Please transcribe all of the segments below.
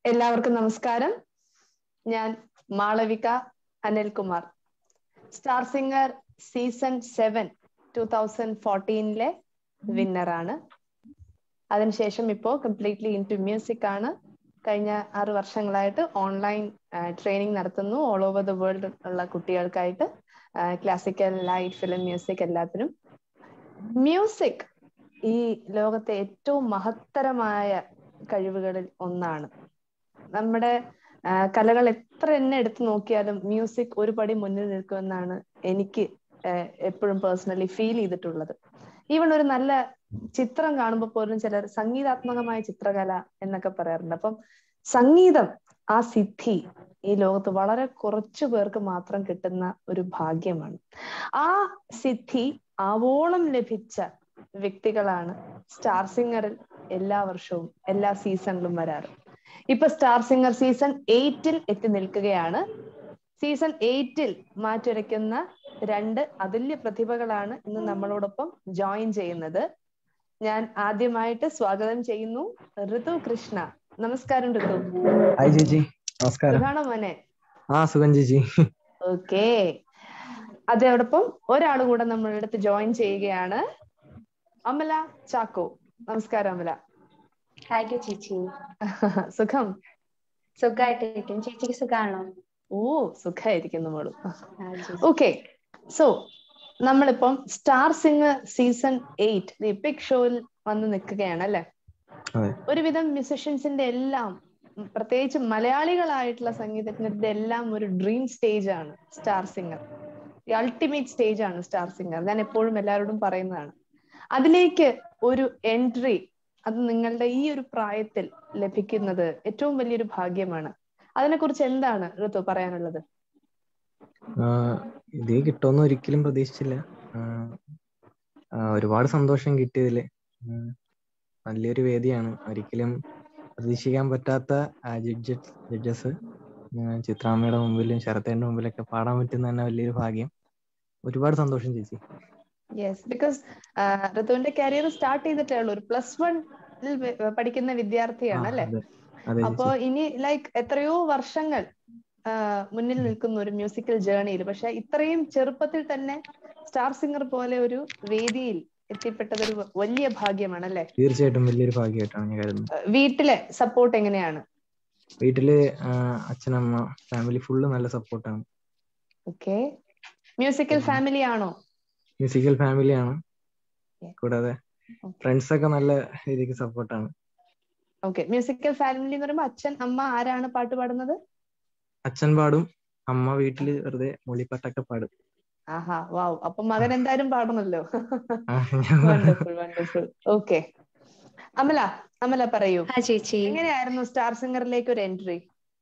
എല്ലാവർക്കും നമസ്കാരം ഞാൻ Malavika Anilkumar star singer season seven two thousand ഫോർട്ടീനിലെ വിന്നറാണ് അതിനുശേഷം ഇപ്പോ കംപ്ലീറ്റ്ലി ഇൻ ടു മ്യൂസിക് ആണ് കഴിഞ്ഞ ആറ് വർഷങ്ങളായിട്ട് ഓൺലൈൻ ട്രെയിനിങ് നടത്തുന്നു ഓൾ ഓവർ ദ വേൾഡ് ഉള്ള കുട്ടികൾക്കായിട്ട് ക്ലാസിക്കൽ ലൈറ്റ് ഫിലിം മ്യൂസിക് എല്ലാത്തിനും മ്യൂസിക് ഈ ലോകത്തെ ഏറ്റവും മഹത്തരമായ കഴിവുകളിൽ ഒന്നാണ് നമ്മുടെ കലകൾ എത്ര എന്നെ എടുത്തു നോക്കിയാലും മ്യൂസിക് ഒരു പടി മുന്നിൽ നിൽക്കുമെന്നാണ് എനിക്ക് എപ്പോഴും പേഴ്സണലി ഫീൽ ചെയ്തിട്ടുള്ളത് ഈവൺ ഒരു നല്ല ചിത്രം കാണുമ്പോൾ പോലും ചിലർ സംഗീതാത്മകമായ ചിത്രകല എന്നൊക്കെ പറയാറുണ്ട് അപ്പം സംഗീതം ആ സിദ്ധി ഈ ലോകത്ത് വളരെ കുറച്ചു പേർക്ക് മാത്രം കിട്ടുന്ന ഒരു ഭാഗ്യമാണ് ആ സിദ്ധി ആവോളം ലഭിച്ച വ്യക്തികളാണ് സ്റ്റാർ സിംഗറിൽ എല്ലാ വർഷവും എല്ലാ സീസണിലും വരാറ് ഇപ്പൊ സ്റ്റാർ സിംഗർ സീസൺ എയ്റ്റിൽ എത്തി നിൽക്കുകയാണ് സീസൺ എയ്റ്റിൽ മാറ്റുരയ്ക്കുന്ന രണ്ട് അതുല്യ പ്രതിഭകളാണ് ഇന്ന് നമ്മളോടൊപ്പം ജോയിൻ ചെയ്യുന്നത് ഞാൻ ആദ്യമായിട്ട് സ്വാഗതം ചെയ്യുന്നു ഋതു കൃഷ്ണ നമസ്കാരം ഋതു ഹായ് ചേച്ചി നമസ്കാരം സുഖാണോ മോനെ ആ സുഖം ചേച്ചി ഓക്കേ അതോടൊപ്പം ഒരാൾ കൂടെ നമ്മളുടെ അടുത്ത് ജോയിൻ ചെയ്യുകയാണ് അമല ചാക്കോ നമസ്കാരം അമല ഹായ് ചേച്ചി സുഖം സുഖമായിട്ടിരിക്കും ചേച്ചിക്ക് സുഖാണോ ഓ സുഖമായിരിക്കുന്നു മോളു ഓക്കെ സോ നമ്മളിപ്പം star singer season eight the epic ഷോയിൽ വന്ന് നിൽക്കുകയാണ് അല്ലെ ഒരുവിധം മ്യൂസിഷ്യൻസിന്റെ എല്ലാം പ്രത്യേകിച്ച് മലയാളികളായിട്ടുള്ള സംഗീതജ്ഞരുടെ എല്ലാം ഒരു ഡ്രീം സ്റ്റേജ് ആണ് star singer the ultimate stage ആണ് സ്റ്റാർ സിംഗർ ഞാൻ എപ്പോഴും എല്ലാവരോടും പറയുന്നതാണ് അതിലേക്ക് ഒരു എൻട്രി അത് നിങ്ങളുടെ ഈ ഒരു പ്രായത്തിൽ ലഭിക്കുന്നത് ഏറ്റവും വലിയൊരു ഭാഗ്യമാണ് അതിനെക്കുറിച്ച് എന്താണ് ഋതു പറയാനുള്ളത് ഇത് കിട്ടുമെന്ന് ഒരിക്കലും പ്രതീക്ഷിച്ചില്ല ഒരുപാട് സന്തോഷം കിട്ടിയതില് വലിയൊരു വേദിയാണ് ഒരിക്കലും പ്രതീക്ഷിക്കാൻ പറ്റാത്ത ജഡ്ജസ് ജഡ്ജസ് ചിത്രാമ്മയുടെ മുമ്പിലും ശരത്തേന്റെ മുമ്പിലൊക്കെ പാടാൻ പറ്റുന്ന തന്നെ വലിയൊരു ഭാഗ്യം ഒരുപാട് സന്തോഷം ചേച്ചി യെസ് ബിക്കോസ് ഋതുവിന്റെ കരിയർ സ്റ്റാർട്ട് ചെയ്തിട്ടേ ഉള്ളൂ ഒരു പ്ലസ് വണ്ണിൽ പഠിക്കുന്ന വിദ്യാർത്ഥിയാണ് അല്ലെ അപ്പോ ഇനി ലൈക്ക് എത്രയോ വർഷങ്ങൾ മുന്നിൽ നിൽക്കുന്ന ഒരു മ്യൂസിക്കൽ ജേർണിയിൽ പക്ഷെ ഇത്രയും ചെറുപ്പത്തിൽ തന്നെ സ്റ്റാർ സിംഗർ പോലെ ഒരു വേദിയിൽ എത്തിപ്പെട്ടത് ഒരു വലിയ ഭാഗ്യമാണ് അല്ലെ തീർച്ചയായിട്ടും വലിയൊരു ഭാഗ്യമായിട്ടാണ് ഞാൻ കരുതുന്നത് വീട്ടിലെ സപ്പോർട്ട് എങ്ങനെയാണ് വീട്ടില് അച്ഛനമ്മ ഫാമിലി ഫുള്ള് നല്ല സപ്പോർട്ടാണ് ഓക്കെ മ്യൂസിക്കൽ ഫാമിലി ആണോ മ്യൂസിക്കൽ ഫാമിലിയാണ് കൂടാതെ ഫ്രണ്ട്സ് ഒക്കെ നല്ല രീതിക്ക് സപ്പോർട്ടാണ് ഓക്കെ മ്യൂസിക്കൽ ഫാമിലി എന്ന് പറയുമ്പോൾ അച്ഛൻ അമ്മ ആരാണ് പാട്ട് പാടുന്നത് അച്ഛൻ പാടും അമ്മ വീട്ടില് വെറുതെ മൊളിപ്പാട്ടൊക്കെ പാടും ആഹാ വാവ് അപ്പൊ മകൻ എന്തായാലും പാടണല്ലോ wonderful wonderful okay Amala Amala പറയൂ ചേച്ചി എങ്ങനെയായിരുന്നു സ്റ്റാർ സിംഗറിലേക്ക് ഒരു എൻട്രി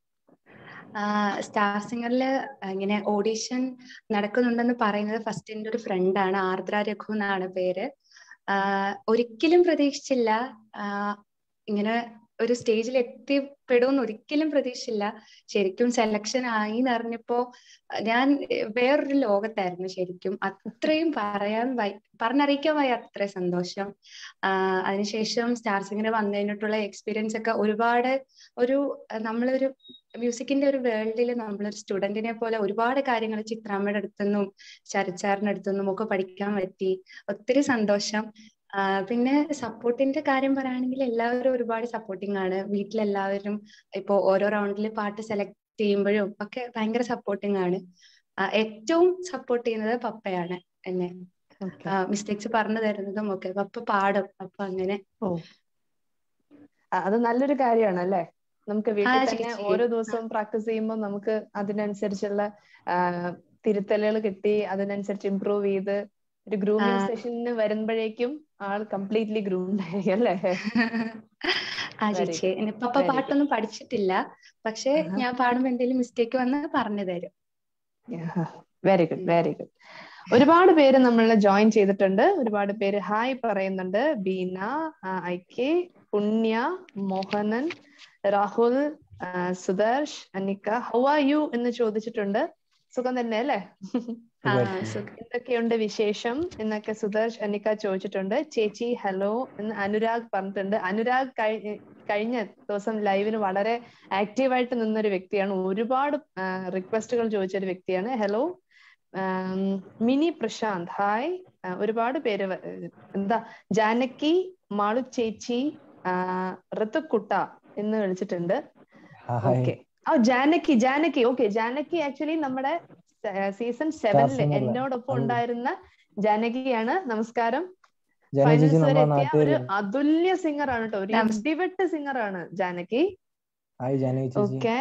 സ്റ്റാർ സിംഗറിൽ ഇങ്ങനെ ഓഡീഷൻ നടക്കുന്നുണ്ടെന്ന് പറയുന്നത് ഫസ്റ്റ് എന്റെ ഒരു ഫ്രണ്ടാണ് ആർദ്ര രഘു എന്നാണ് പേര് ഒരിക്കലും പ്രതീക്ഷിച്ചില്ല ഇങ്ങനെ ഒരു സ്റ്റേജിൽ എത്തിപ്പെടുമെന്ന് ഒരിക്കലും പ്രതീക്ഷിച്ചില്ല ശരിക്കും സെലക്ഷൻ ആയി എന്നറിഞ്ഞപ്പോ ഞാൻ വേറൊരു ലോകത്തായിരുന്നു ശരിക്കും അത്രയും പറയാൻ വൈ പറഞ്ഞറിയിക്കാൻ വയ്യ അത്ര സന്തോഷം ആഹ് അതിനുശേഷം സ്റ്റാർ സിംഗർ വന്നതിനോട്ടുള്ള എക്സ്പീരിയൻസ് ഒക്കെ ഒരുപാട് ഒരു നമ്മളൊരു മ്യൂസിക്കിന്റെ ഒരു വേൾഡിൽ നമ്മളൊരു സ്റ്റുഡന്റിനെ പോലെ ഒരുപാട് കാര്യങ്ങൾ ചിത്രാമ്മയുടെ അടുത്തുനിന്നും ശരച്ചാറിന്റെ അടുത്തുനിന്നും ഒക്കെ പഠിക്കാൻ പറ്റി ഒത്തിരി സന്തോഷം പിന്നെ സപ്പോർട്ടിന്റെ കാര്യം പറയുകയാണെങ്കിൽ എല്ലാവരും ഒരുപാട് സപ്പോർട്ടിങ് ആണ് വീട്ടിലെല്ലാവരും ഇപ്പോ ഓരോ റൗണ്ടിൽ പാട്ട് സെലക്ട് ചെയ്യുമ്പോഴും ഒക്കെ ഭയങ്കര സപ്പോർട്ടിങ് ആണ് ഏറ്റവും സപ്പോർട്ട് ചെയ്യുന്നത് പപ്പയാണ് എന്നെ മിസ്റ്റേക്സ് പറഞ്ഞു തരുന്നതും ഒക്കെ പപ്പ പാടും അപ്പൊ അങ്ങനെ ഓ അത് നല്ലൊരു കാര്യമാണ് അല്ലേ നമുക്ക് വീട്ടിൽ തന്നെ ഓരോ ദിവസവും പ്രാക്ടീസ് ചെയ്യുമ്പോൾ നമുക്ക് അതിനനുസരിച്ചുള്ള തിരുത്തലുകൾ കിട്ടി അതിനനുസരിച്ച് ഇമ്പ്രൂവ് ചെയ്ത് ഒരു ഗ്രൂമിംഗ് സെഷന് വരുമ്പോഴേക്കും ആൾ കംപ്ലീറ്റ്ലി ഗ്രൂംഡ് ആയി അല്ലേ ആ ചേച്ചി പപ്പ പാട്ടൊന്നും പഠിച്ചിട്ടില്ല പക്ഷെ ഞാൻ പാടുമ്പോ എന്തെങ്കിലും മിസ്റ്റേക്ക് വന്ന് പറഞ്ഞു തരും വെരി ഗുഡ് വെരി ഗുഡ് ഒരുപാട് പേര് നമ്മളെ ജോയിൻ ചെയ്തിട്ടുണ്ട് ഒരുപാട് പേര് ഹായ് പറയുന്നുണ്ട് Beena I K Punya Mohanan Rahul Sudarsh Anikka how are you എന്ന് ചോദിച്ചിട്ടുണ്ട് സുഖം തന്നെ അല്ലേ എന്തൊക്കെയുണ്ട് വിശേഷം എന്നൊക്കെ സുദർശ് അനിക്ക ചോദിച്ചിട്ടുണ്ട് ചേച്ചി ഹലോ എന്ന് അനുരാഗ് പറഞ്ഞിട്ടുണ്ട് അനുരാഗ് കഴിഞ്ഞ ദിവസം ലൈവിന് വളരെ ആക്റ്റീവായിട്ട് നിന്നൊരു വ്യക്തിയാണ് ഒരുപാട് റിക്വസ്റ്റുകൾ ചോദിച്ച ഒരു വ്യക്തിയാണ് ഹലോ മിനി പ്രശാന്ത് ഹായ് ഒരുപാട് പേര് വ- എന്താ ജാനകി മാളു ചേച്ചി ഋതുക്കുട്ട എന്ന് വിളിച്ചിട്ടുണ്ട് ഹായ് ഓക്കെ ആ ജാനകി ജാനകി ഓക്കെ ജാനകി ആക്ച്വലി നമ്മുടെ സീസൺ സെവനില് Starsinger ലെ. എന്നോടൊപ്പം അത് ഉണ്ടായിരുന്ന ജാനകിയാണ് നമസ്കാരം ജന ചേച്ചി ഫൈനൽസ് വരെ നമ്മുടെ എത്തിയ ഒരു നാട്ടുകാരി അതുല്യ സിംഗർ ആണ് കേട്ടോ ഒരു നമസ്- ഇടിവെട്ട് സിംഗർ ആണ് ജാനകി ഹായ് ജാനകി ചേച്ചി ഓക്കെ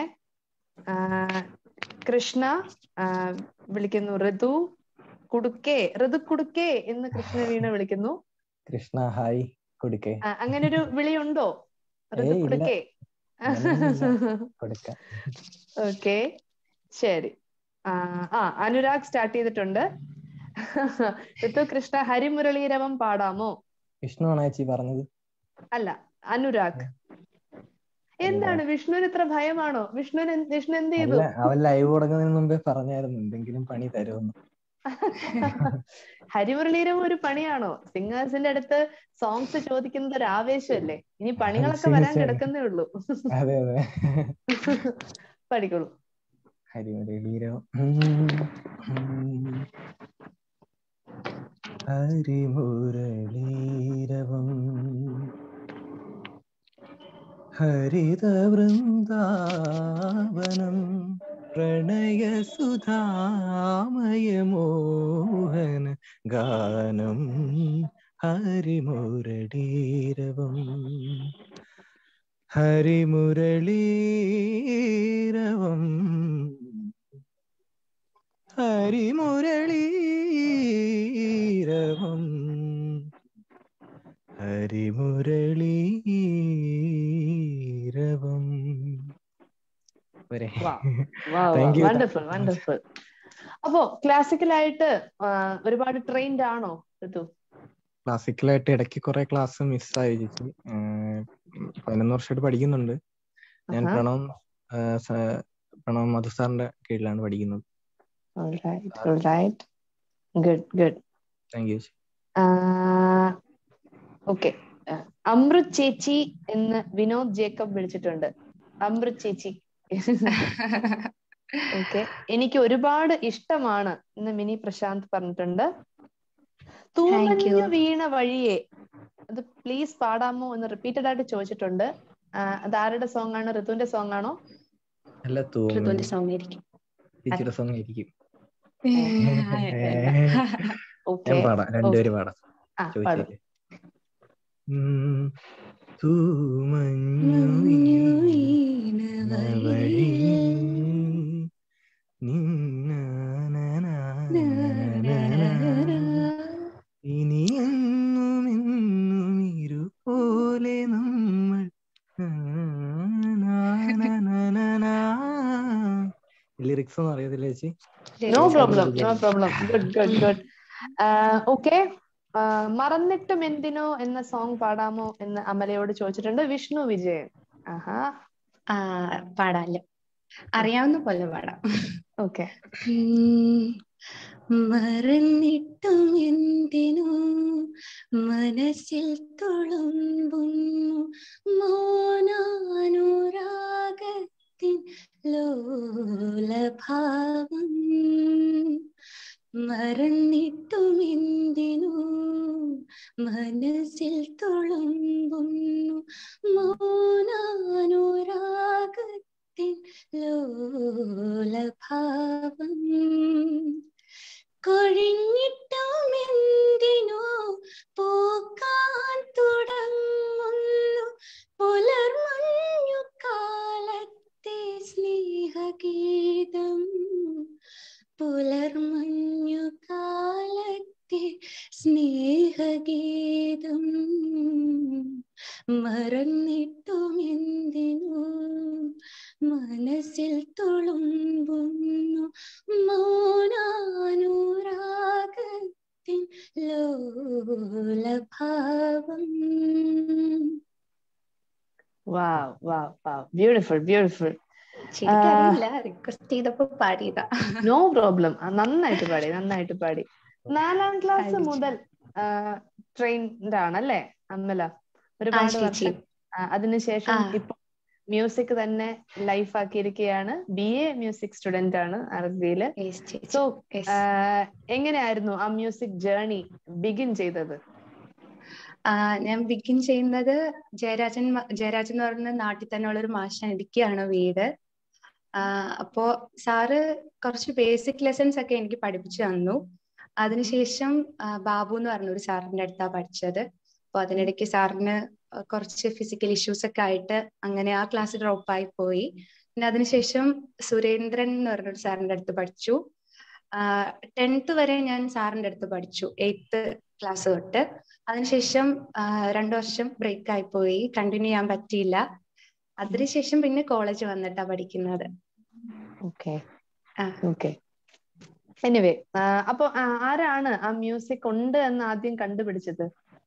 കൃഷ്ണ ആ, വിളിക്കുന്നു ഋതു കുടുക്കേ ഋതു കുടുക്കേ എന്ന് കൃഷ്ണ വീണ വിളിക്കുന്നു കൃഷ്ണ ഹായ് കൊടുക്കേ ആ, അങ്ങനെ ഒരു വിളിയുണ്ടോ ഋതു ഏയ് ഇല്ല. കുടുക്കേ കൊടുക്ക ഓക്കെ ശരി ആ ആ അനുരാഗ് സ്റ്റാർട്ട് ചെയ്തിട്ടുണ്ട് ഋതു കൃഷ്ണ ഹരിമുരളീരവം പാടാമോ വിഷ്ണു ആണോ ചേച്ചി പറഞ്ഞത് അല്ല അനുരാഗ് എന്താണ് വിഷ്ണുവിന് ഇത്ര ഭയമാണോ വിഷ്ണുവിന് എന്ത്- വിഷ്ണു എന്ത് ചെയ്തു അല്ല അവൻ ലൈവ് തുടങ്ങുന്നതിന് മുമ്പേ പറഞ്ഞായിരുന്നു എന്തെങ്കിലും പണി തരുമെന്ന് ഹരിമുരളീരവം ഒരു പണിയാണോ സിംഗേഴ്സിന്റെ അടുത്ത് സോങ്സ് ചോദിക്കുന്നത് ഒരു ആവേശമല്ലേ ഇനി പണികളൊക്കെ തീർച്ചയായും. വരാൻ കിടക്കുന്നേ ഉള്ളൂ അതെ അതെ പഠിക്കുള്ളൂ ഹരിമുരളീരവം ഹരിമുരളീരവം ഹരിത വൃന്ദാവനം പ്രണയസുധാമയമോഹന ഗാനം ഹരിമുരളീരവം ഹരിമുരളീരവം ഹരിമുരളീരവം ഹരിമുരളീരവം പോരെ Thank you. വണ്ടർഫുൾ വണ്ടർഫുൾ അപ്പോ ക്ലാസിക്കലായിട്ട് ഒരുപാട് ട്രെയിൻഡ് ആണോ ഋതു ക്ലാസിക്കലായിട്ട് ഇടയ്ക്ക് കുറെ ക്ലാസ് മിസ്സായി ചേച്ചി ആഹ് പതിനൊന്ന് വർഷമായിട്ട് പഠിക്കുന്നുണ്ട് ഞാൻ ആഹാ. പ്രണവ് ആഹ് സ- പ്രണവ് മധു സാറിന്റെ കീഴിലാണ് പഠിക്കുന്നത് ഗുഡ് ഗുഡ് താങ്ക് യു ചേച്ചി ഓക്കെ അമൃത് ചേച്ചി എന്ന് വിനോദ് ജേക്കബ് വിളിച്ചിട്ടുണ്ട് അമൃത് ചേച്ചി ഓക്കെ എനിക്ക് ഒരുപാട് ഇഷ്ടമാണ് എന്ന് മിനി പ്രശാന്ത് പറഞ്ഞിട്ടുണ്ട് തൂമഞ്ഞു വീണ വഴിയെ അത് പ്ലീസ് പാടാമോ എന്ന് റിപ്പീറ്റഡ് ആയിട്ട് ചോദിച്ചിട്ടുണ്ട് ആ, അത് ആരുടെ സോങ് ആണ് ഋതുവിന്റെ സോങ് ആണോ അല്ല ഋതുവിന്റെ തോന്നുന്നു സോങ് ആയിരിക്കും ചേച്ചിയുടെ സോങ് ആയിരിക്കും ഓക്കെ ഞാൻ പാടാം രണ്ടുപേരും പാടാം ആ പാടും ചോദിച്ചില്ലേ ഉം. തൂമഞ്ഞു വീണ വഴി ഇനി എന്നും എന്നും ഇരുപോലെ നമ്മൾ ലിറിക്സ് ഒന്നും അറിയത്തില്ല ചേച്ചി no problem no problem good good good okay മറന്നിട്ടും എന്തിനോ എന്ന സോങ് പാടാമോ എന്ന് അമലയോട് ചോദിച്ചിട്ടുണ്ട് വിഷ്ണു വിജയൻ ആഹാ ആ പാടാല്ലോ അറിയാവുന്ന പോലെ പാടാം ഓക്കെ ഉം. മറന്നിട്ടും എന്തിനു മനസ്സിൽ തുളുമ്പുന്നു മോനാനുരാഗത്തിൻ ലോലഭാവം മറന്നിട്ടും എന്തിനു മനസ്സിൽ തുളുമ്പുന്നു മോനാനുരാഗത്തിൻ ലോലഭാവം കൊഴിഞ്ഞിട്ടും എന്തിനോ പൂക്കാൻ തുടങ്ങുന്നു പുലർമഞ്ഞു കാലത്തെ സ്നേഹഗീതം പുലർമഞ്ഞു കാലത്തെ സ്നേഹഗീതം മറന്നിട്ടും എന്തിനു മനസ്സിൽ തുളുമ്പുന്നു മൗനാനുരാഗത്തിൻ ലോലഭാവം wow wow wow beautiful beautiful ശരിക്കറിയില്ല റിക്വസ്റ്റ് ചെയ്തപ്പോ പാടിയതാ നോ പ്രോബ്ലം നന്നായിട്ട് പാടി നന്നായിട്ട് പാടി നാലാം ക്ലാസ് Thank you. മുതൽ ട്രെയിൻഡ് ആണല്ലേ അമ്മല ഒരുപാട് ചേച്ചി. വർഷം അതിനുശേഷം ആ. ഇപ്പൊ മ്യൂസിക് തന്നെ ലൈഫ് ആക്കിയിരിക്കുകയാണ് ബി എ മ്യൂസിക് സ്റ്റുഡന്റ് ആണ് അറബിയില് Yes, ചേച്ചി. So Yes. എങ്ങനെയായിരുന്നു ആ മ്യൂസിക് ജേർണി ബിഗിൻ ചെയ്തത് ആ, ഞാൻ ബിഗിൻ ചെയ്യുന്നത് ജയരാജൻ മ- ജയരാജൻ എന്ന് പറയുന്ന നാട്ടിൽ തന്നെയുള്ള ഒരു മാഷാണ് ഇടുക്കിയാണ് വീട് ആ, അപ്പോ സാറ് കുറച്ച് ബേസിക് ലെസൺസ് ഒക്കെ എനിക്ക് പഠിപ്പിച്ചു തന്നു അതിനുശേഷം ആ, ബാബു എന്ന് പറഞ്ഞ ഒരു സാറിന്റെ അടുത്താ പഠിച്ചത് അപ്പൊ അതിനിടയ്ക്ക് സാറിന് കുറച്ച് ഫിസിക്കൽ ഇഷ്യൂസ് ഒക്കെ ആയിട്ട് അങ്ങനെ ആ ക്ലാസ് ഡ്രോപ്പ് ആയി പോയി പിന്നെ അതിനുശേഷം സുരേന്ദ്രൻ എന്ന് പറഞ്ഞൊരു സാറിന്റെ അടുത്ത് പഠിച്ചു ടെൻത്ത് വരെ ഞാൻ സാറിന്റെ അടുത്ത് പഠിച്ചു എയ്ത്ത് ക്ലാസ് തൊട്ട് അതിനുശേഷം ആ, രണ്ടു വർഷം ബ്രേക്ക് ആയി പോയി കണ്ടിന്യൂ ചെയ്യാൻ പറ്റിയില്ല അതിനുശേഷം പിന്നെ കോളേജ് വന്നിട്ടാ പഠിക്കുന്നത് ഓക്കെ ആ. ഓക്കെ എനിവേ അപ്പൊ ആ, ആരാണ് ആ മ്യൂസിക് ഉണ്ട് എന്ന് ആദ്യം കണ്ടുപിടിച്ചത്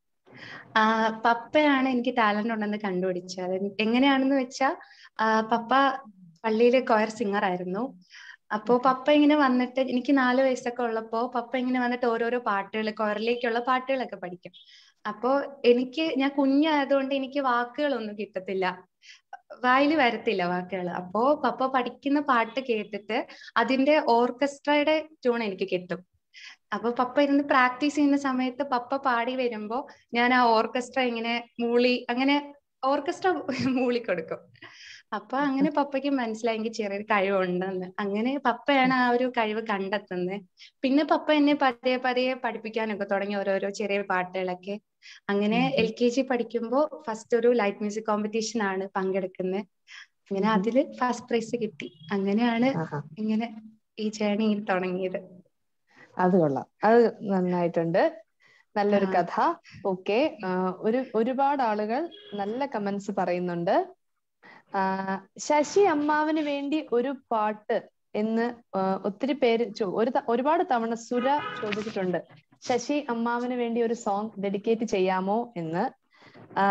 ആ, പപ്പയാണ് എനിക്ക് ടാലന്റ് ഉണ്ടെന്ന് കണ്ടുപിടിച്ചത് അത് എങ്ങനെയാണെന്ന് വെച്ചാ ആ, പപ്പ പള്ളിയിലെ കൊയർ സിംഗർ ആയിരുന്നു അപ്പോ പപ്പ ഇങ്ങനെ വന്നിട്ട് എനിക്ക് നാല് വയസ്സൊക്കെ ഉള്ളപ്പോ പപ്പ ഇങ്ങനെ വന്നിട്ട് ഓരോരോ പാട്ടുകൾ കൊയറിലേക്കുള്ള പാട്ടുകളൊക്കെ പഠിക്കും അപ്പോ എനിക്ക് ഞാൻ കുഞ്ഞായതുകൊണ്ട് എനിക്ക് വാക്കുകളൊന്നും കിട്ടത്തില്ല വായിൽ വരത്തില്ല വാക്കുകൾ അപ്പോ പപ്പ പഠിക്കുന്ന പാട്ട് കേട്ടിട്ട് അതിന്റെ ഓർക്കസ്ട്രയുടെ ട്യൂൺ എനിക്ക് കിട്ടും അപ്പൊ പപ്പ ഇരുന്ന് പ്രാക്ടീസ് ചെയ്യുന്ന സമയത്ത് പപ്പ പാടി വരുമ്പോ ഞാൻ ആ ഓർക്കസ്ട്ര ഇങ്ങനെ മൂളി അങ്ങനെ ഓർക്കസ്ട്ര മൂളി കൊടുക്കും അപ്പൊ അങ്ങനെ പപ്പയ്ക്ക് മനസ്സിലായി എനിക്ക് ചെറിയൊരു കഴിവുണ്ടെന്ന് അങ്ങനെ പപ്പയാണ് ആ ഒരു കഴിവ് കണ്ടെത്തുന്നത് പിന്നെ പപ്പ എന്നെ പതിയെ പതിയെ പഠിപ്പിക്കാനൊക്കെ തുടങ്ങി ഓരോരോ ചെറിയ പാട്ടുകളൊക്കെ അങ്ങനെ ഉം. എൽ കെ ജി പഠിക്കുമ്പോ ഫസ്റ്റ് ഒരു ലൈറ്റ് മ്യൂസിക് കോമ്പറ്റീഷൻ ആണ് പങ്കെടുക്കുന്നത് അങ്ങനെ ഉം. അതില് ഫസ്റ്റ് പ്രൈസ് കിട്ടി അങ്ങനെയാണ് ആഹാ. ഇങ്ങനെ ഈ ജേണി തുടങ്ങിയത് അത് കൊള്ളാം അത് നന്നായിട്ടുണ്ട് നല്ലൊരു ആ. കഥ ഓക്കെ ഒരു ഒരുപാട് ആളുകൾ നല്ല കമന്റ്സ് പറയുന്നുണ്ട് ആ, ശശി അമ്മാവന് വേണ്ടി ഒരു പാട്ട് എന്ന് ആ, ഒത്തിരി പേര് ചോ- ഒരു ത- ഒരുപാട് തവണ സുര ചോദിച്ചിട്ടുണ്ട് ശശി അമ്മാവന് വേണ്ടി ഒരു സോങ് ഡെഡിക്കേറ്റ് ചെയ്യാമോ എന്ന് ആ,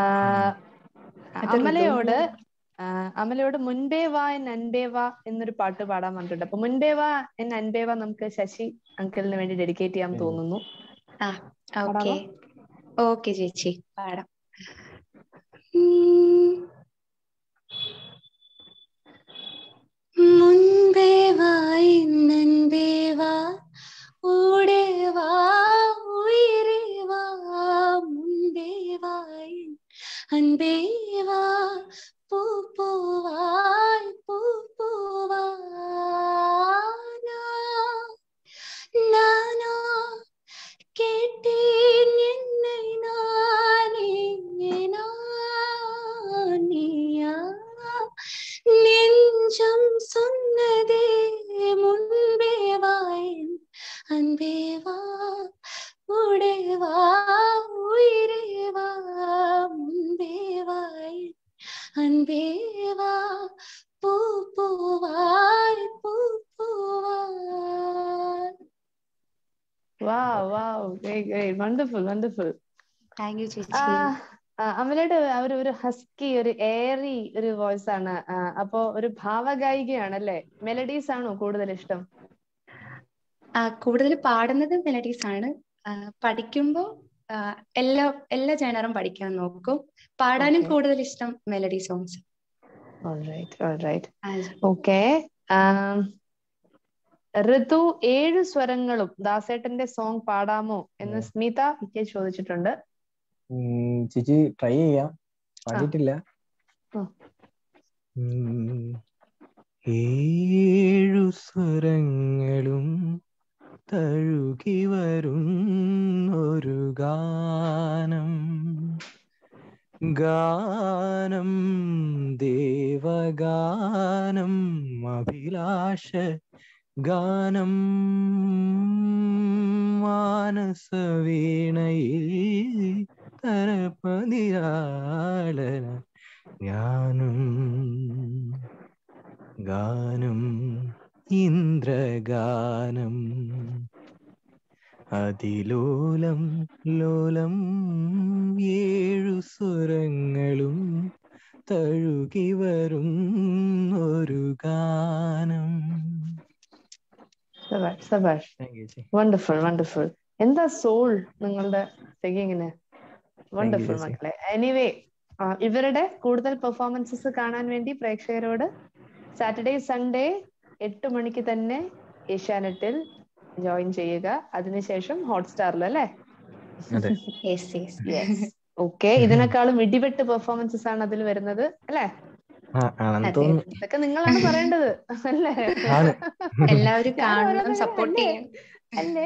അത് അമലയോട് ആ, അമലയോട് മുൻപേ വാ എൻ അൻപേ വാ എന്നൊരു പാട്ട് പാടാൻ പറഞ്ഞിട്ടുണ്ട് അപ്പൊ മുൻപേ വാ എൻ അൻപേ വാ നമുക്ക് ശശി അങ്കിളിന് വേണ്ടി ഡെഡിക്കേറ്റ് ചെയ്യാൻ ഉം. തോന്നുന്നു ആ ഓക്കെ പാടാമോ? ഓക്കെ ചേച്ചി പാടാം ഉം. മുൻപേ വാ ഇന്നൻപേ വാ ഊടെ വാ ഉയിരേ വാ മുൻപേ വാ എൻ അൻപേ വാ പൂ പൂവാய் പൂ പൂവാനാ நானா கேட்டேன் என்னை நானே நானியா நெஞ்சம் சொன்னதே முன்பே வாயன் அன்பே வா உடே வா உயிரே வா முன்பே வாயன் அன்பே வா பூ பூவாய் பூ பூவாய் വാ വാ വണ്ടർഫുൾ വണ്ടർഫുൾ താങ്ക് യു ചേച്ചി അമലയുടെ ആ ഒരു ഒരു ഹസ്കി ഒരു എയറി ഒരു വോയിസ് ആണ് ആ, അപ്പോ ഒരു ഭാവഗായികയാണ് അല്ലേ മെലഡീസ് ആണോ കൂടുതൽ ഇഷ്ടം ആ, കൂടുതൽ പാടുന്നത് മെലഡീസ് ആണ് ആ, പഠിക്കുമ്പോ ആ, എല്ലാ എല്ലാ ജനറും പഠിക്കാൻ നോക്കും പാടാനും Okay. കൂടുതൽ ഇഷ്ടം melody songs alright alright okay Ritu ഏഴ് സ്വരങ്ങളും ദാസേട്ടന്റെ സോങ് പാടാമോ എന്ന് ഉം. സ്മിത ഒക്കെ ചോദിച്ചിട്ടുണ്ട് ഉം, ചേച്ചി ട്രൈ ചെയ്യാം പാടിയിട്ടില്ല ഉം. ഉം. ഏഴു സ്വരങ്ങളും തഴുകി വരും ഒരു ഗാനം ഗാനം ദേവഗാനം അഭിലാഷ ഗാനം മാനസവീണയിൽ തരപതിരാളന ജ്ഞാനം ഗാനം ഇന്ദ്രഗാനം അതിലോലം ലോലം ഏഴു സ്വരങ്ങളും തഴുകി വരും ഒരു ഗാനം സബാഷ് സബാഷ് താങ്ക് യു ചേച്ചി വണ്ടർഫുൾ വണ്ടർഫുൾ എന്താ സോൾ നിങ്ങളുടെ സിംഗിങ്ങിന് വണ്ടർഫുൾ ചേച്ചി. മക്കളെ എനിവേ ആ, ഇവരുടെ കൂടുതൽ പെർഫോമൻസസ് കാണാൻ വേണ്ടി പ്രേക്ഷകരോട് സാറ്റർഡേ സൺഡേ എട്ട് മണിക്ക് തന്നെ ഏഷ്യാനെറ്റിൽ ജോയിൻ ചെയ്യുക അതിനുശേഷം ഹോട്ട്സ്റ്റാറിൽ അല്ലേ അതെ യെസ് യെസ് യെസ് ഓക്കെ ഇതിനേക്കാളും ഇടിവെട്ട് പെർഫോമൻസസ് ആണ് അതിൽ വരുന്നത് അല്ലേ ആ ആണെന്ന് അതെ. തോന്നുന്നു ഇതൊക്കെ നിങ്ങളാണ് പറയേണ്ടത് അല്ലേ ആണ് എല്ലാവരും ഞാൻ കാണണം ഓരോന്ന് സപ്പോർട്ട് അല്ലേ? ചെയ്യണം അല്ലേ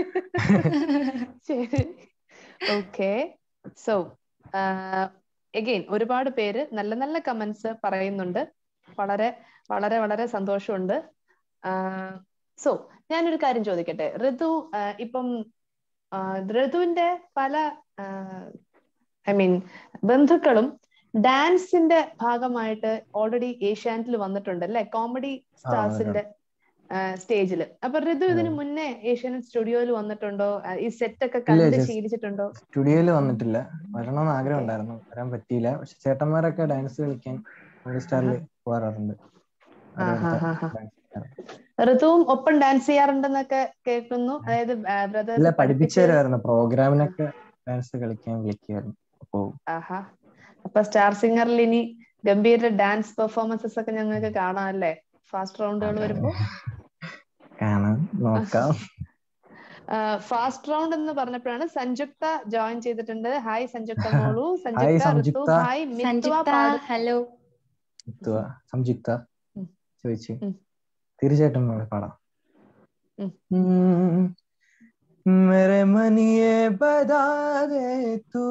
ശരി ഓക്കെ സോ എഗെയിൻ ഒരുപാട് പേര് നല്ല നല്ല കമന്റ്സ് പറയുന്നുണ്ട് വളരെ വളരെ വളരെ സന്തോഷമുണ്ട് സോ ഞാനൊരു കാര്യം ചോദിക്കട്ടെ ഋതു ആ, ഇപ്പം ആ, ഋതുവിന്റെ പല ഐ മീൻ ബന്ധുക്കളും ഡാൻസിന്റെ ഭാഗമായിട്ട് ഓൾറെഡി ഏഷ്യാനെറ്റിൽ വന്നിട്ടുണ്ട് അല്ലെ കോമഡി സ്റ്റാർസിന്റെ സ്റ്റേജിൽ അപ്പൊ ഋതു ഇതിന് ഉം. മുന്നേ ഏഷ്യാനെറ്റ് സ്റ്റുഡിയോയിൽ വന്നിട്ടുണ്ടോ ആ, ഈ സെറ്റ് ഒക്കെ ഇല്ല, കണ്ട് just- ശീലിച്ചിട്ടുണ്ടോ സ്റ്റുഡിയോയിൽ വന്നിട്ടില്ല വരണമെന്ന് ആഗ്രഹം ഉണ്ടായിരുന്നു വരാൻ പറ്റിയില്ല പക്ഷെ ചേട്ടന്മാരൊക്കെ ഡാൻസ് കളിക്കാൻ സ്റ്റാറിൽ പോകാറുണ്ട് ആഹാ, അവരടുത്ത ആഹാ. dance കളിക്കാൻ. ഋതുവും ഒപ്പം ഡാൻസ് ചെയ്യാറുണ്ടെന്നൊക്കെ കേൾക്കുന്നു അതായത് ഇല്ല ബ്രദേഴ്സ് പഠിപ്പിച്ചു തരുമായിരുന്നു പ്രോഗ്രാമിനൊക്കെ ഡാൻസ് കളിക്കാൻ വിളിക്കുമായിരുന്നു അപ്പോ ആഹാ അപ്പൊ സ്റ്റാർ സിംഗറിൽ ഇനി ഗംഭീര ഡാൻസ് പെർഫോമൻസസ് ഒക്കെ ഞങ്ങൾക്ക് കാണാം അല്ലേ ഫാസ്റ്റ് റൗണ്ടുകൾ വരുമ്പോ കാണാൻ നോക്കാം ഫാസ്റ്റ് റൗണ്ട് എന്ന് പറഞ്ഞപ്പോഴാണ് സഞ്ജുക്ത ജോയിൻ ചെയ്തിട്ടുണ്ട് ഹായ് സഞ്ജുക്ത മോളു സഞ്ജുക്ത ഋതു സഞ്ജുക്ത. ഹായ് മിത്വ സഞ്ജുക്ത പാടും ഹലോ മുത്തുവ, സംയുക്ത ഉം. ചോദിച്ചു ഉം. തീർച്ചയായിട്ടും മോളെ പാടാം ഉം. ഉം. मेरे मन ये बता दे तू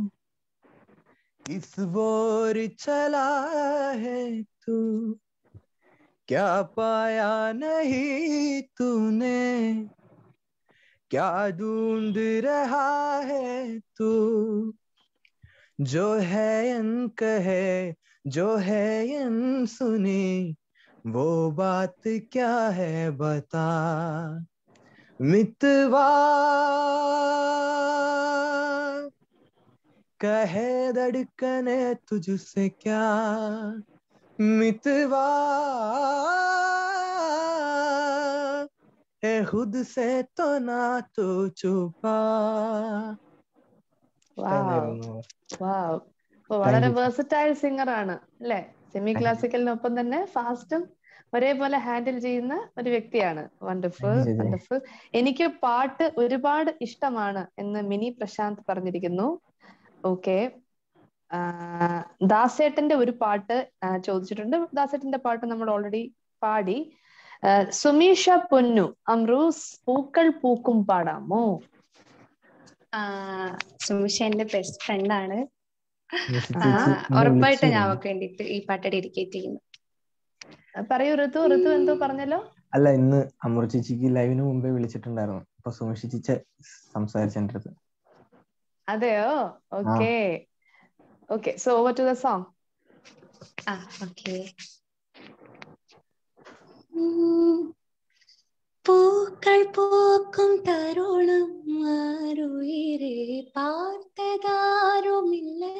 किस बोर चला है तू क्या पाया नहीं तूने क्या ढूंढ रहा है तू जो है अन कहे जो है अन सुनी वो बात क्या है बता मितवा कहे धड़कने तुझसे क्या मितवा है खुद से तो ना तो छुपा വാവ് അപ്പൊ വളരെ you. വേഴ്സറ്റൈൽ സിംഗർ ആണ് അല്ലെ സെമി you. ക്ലാസിക്കലിനൊപ്പം തന്നെ ഫാസ്റ്റും ഒരേപോലെ ഹാൻഡിൽ ചെയ്യുന്ന ഒരു വ്യക്തിയാണ് വണ്ടർഫുൾ Thank you, ചേച്ചി. വണ്ടർഫുൾ എനിക്ക് പാട്ട് ഒരുപാട് ഇഷ്ടമാണ് എന്ന് മിനി പ്രശാന്ത് പറഞ്ഞിരിക്കുന്നു ഓക്കെ ദാസേട്ടന്റെ ഒരു പാട്ട് ആ, ചോദിച്ചിട്ടുണ്ട് ദാസേട്ടന്റെ പാട്ട് നമ്മൾ ഓൾറെഡി പാടി ആ, സുമീഷ പൊന്നു അമ്രൂസ് പൂക്കൾ പൂക്കും പാടാമോ സുമിഷ എന്റെ ബെസ്റ്റ് ഫ്രണ്ട് ആണ് മിസ് ആ, ചേച്ചി എന്നെ ഉറപ്പായിട്ട് ഞാൻ വിളിച്ചിരുന്നു. അവൾക്ക് വേണ്ടിയിട്ട് ഈ പാട്ട് ഡെഡിക്കേറ്റ് ചെയ്യുന്നു പറയൂ ഋതു ഋതു എന്തോ പറഞ്ഞല്ലോ അല്ല ഇന്ന് അമൃത ചേച്ചിക്ക് ലൈവിന് മുമ്പേ വിളിച്ചിട്ടുണ്ടായിരുന്നു അപ്പൊ സുമേഷ് ചേച്ചി സംസാരിച്ച എൻ്റെ അടുത്ത് അതെയോ okay okay so over to the song ആ ഓക്കെ പൂക്കൾ പൂക്കും തരുണം ആരുയിരെ பார்த்ததாருமில்லை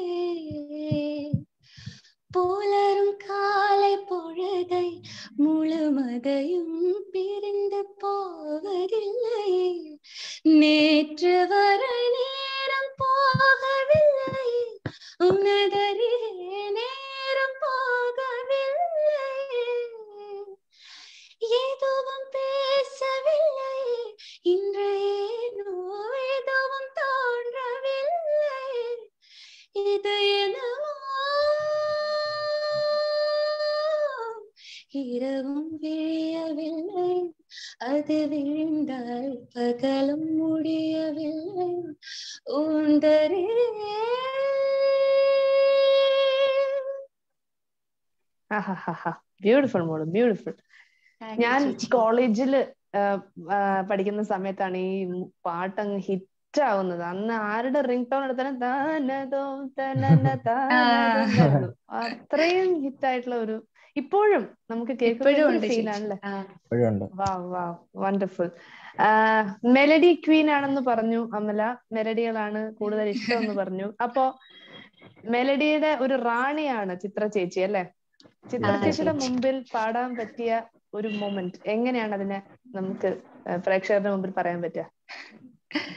புலரும் காலை பொழுதை முழுமதையும் பிரிந்து போவதில்லை நேற்று வரை நேரம் போகவில்லை உனதருகே நேரம் போகவில்லை எதுவும் பேசவில்லை இன்று ஏனோ எதுவும் தோன்றவில்லை இது என்னவோ இரவும் விழியவில்லை அது விழுந்தால் பகலும் முடியவில்லை உந்தரே ബ്യൂട്ടിഫുൾ മോള് ബ്യൂട്ടിഫുൾ ഞാൻ കോളേജില് പഠിക്കുന്ന സമയത്താണ് ഈ പാട്ടങ്ങ് ഹിറ്റ് ആവുന്നത് അന്ന് ആരുടെ റിംഗ് ടോൺ എടുത്താലും താനതോ തനന താനതോ എന്നായിരുന്നു. അത്രയും ഹിറ്റ് ആയിട്ടുള്ള ഒരു ഇപ്പോഴും നമുക്ക് ഇപ്പോഴും കേൾക്കുന്ന ഉണ്ട് ഫീൽ ചേച്ചി. ആണല്ലേ ആ, ഇപ്പോഴും ഉണ്ട് വാ വാ വണ്ടർഫുൾ മെലഡി ക്വീൻ ആണെന്ന് പറഞ്ഞു അമല മെലഡികളാണ് കൂടുതൽ ഇഷ്ടം എന്ന് പറഞ്ഞു അപ്പോ മെലഡിയുടെ ഒരു റാണിയാണ് ചിത്ര ചേച്ചി അല്ലെ ചിത്ര ആ, ചേച്ചിയുടെ ചേച്ചി. മുമ്പിൽ പാടാൻ പറ്റിയ ഒരു മൊമെന്റ് എങ്ങനെയാണ് അതിനെ നമുക്ക് ആ, പ്രേക്ഷകരുടെ മുമ്പിൽ പറയാൻ പറ്റുക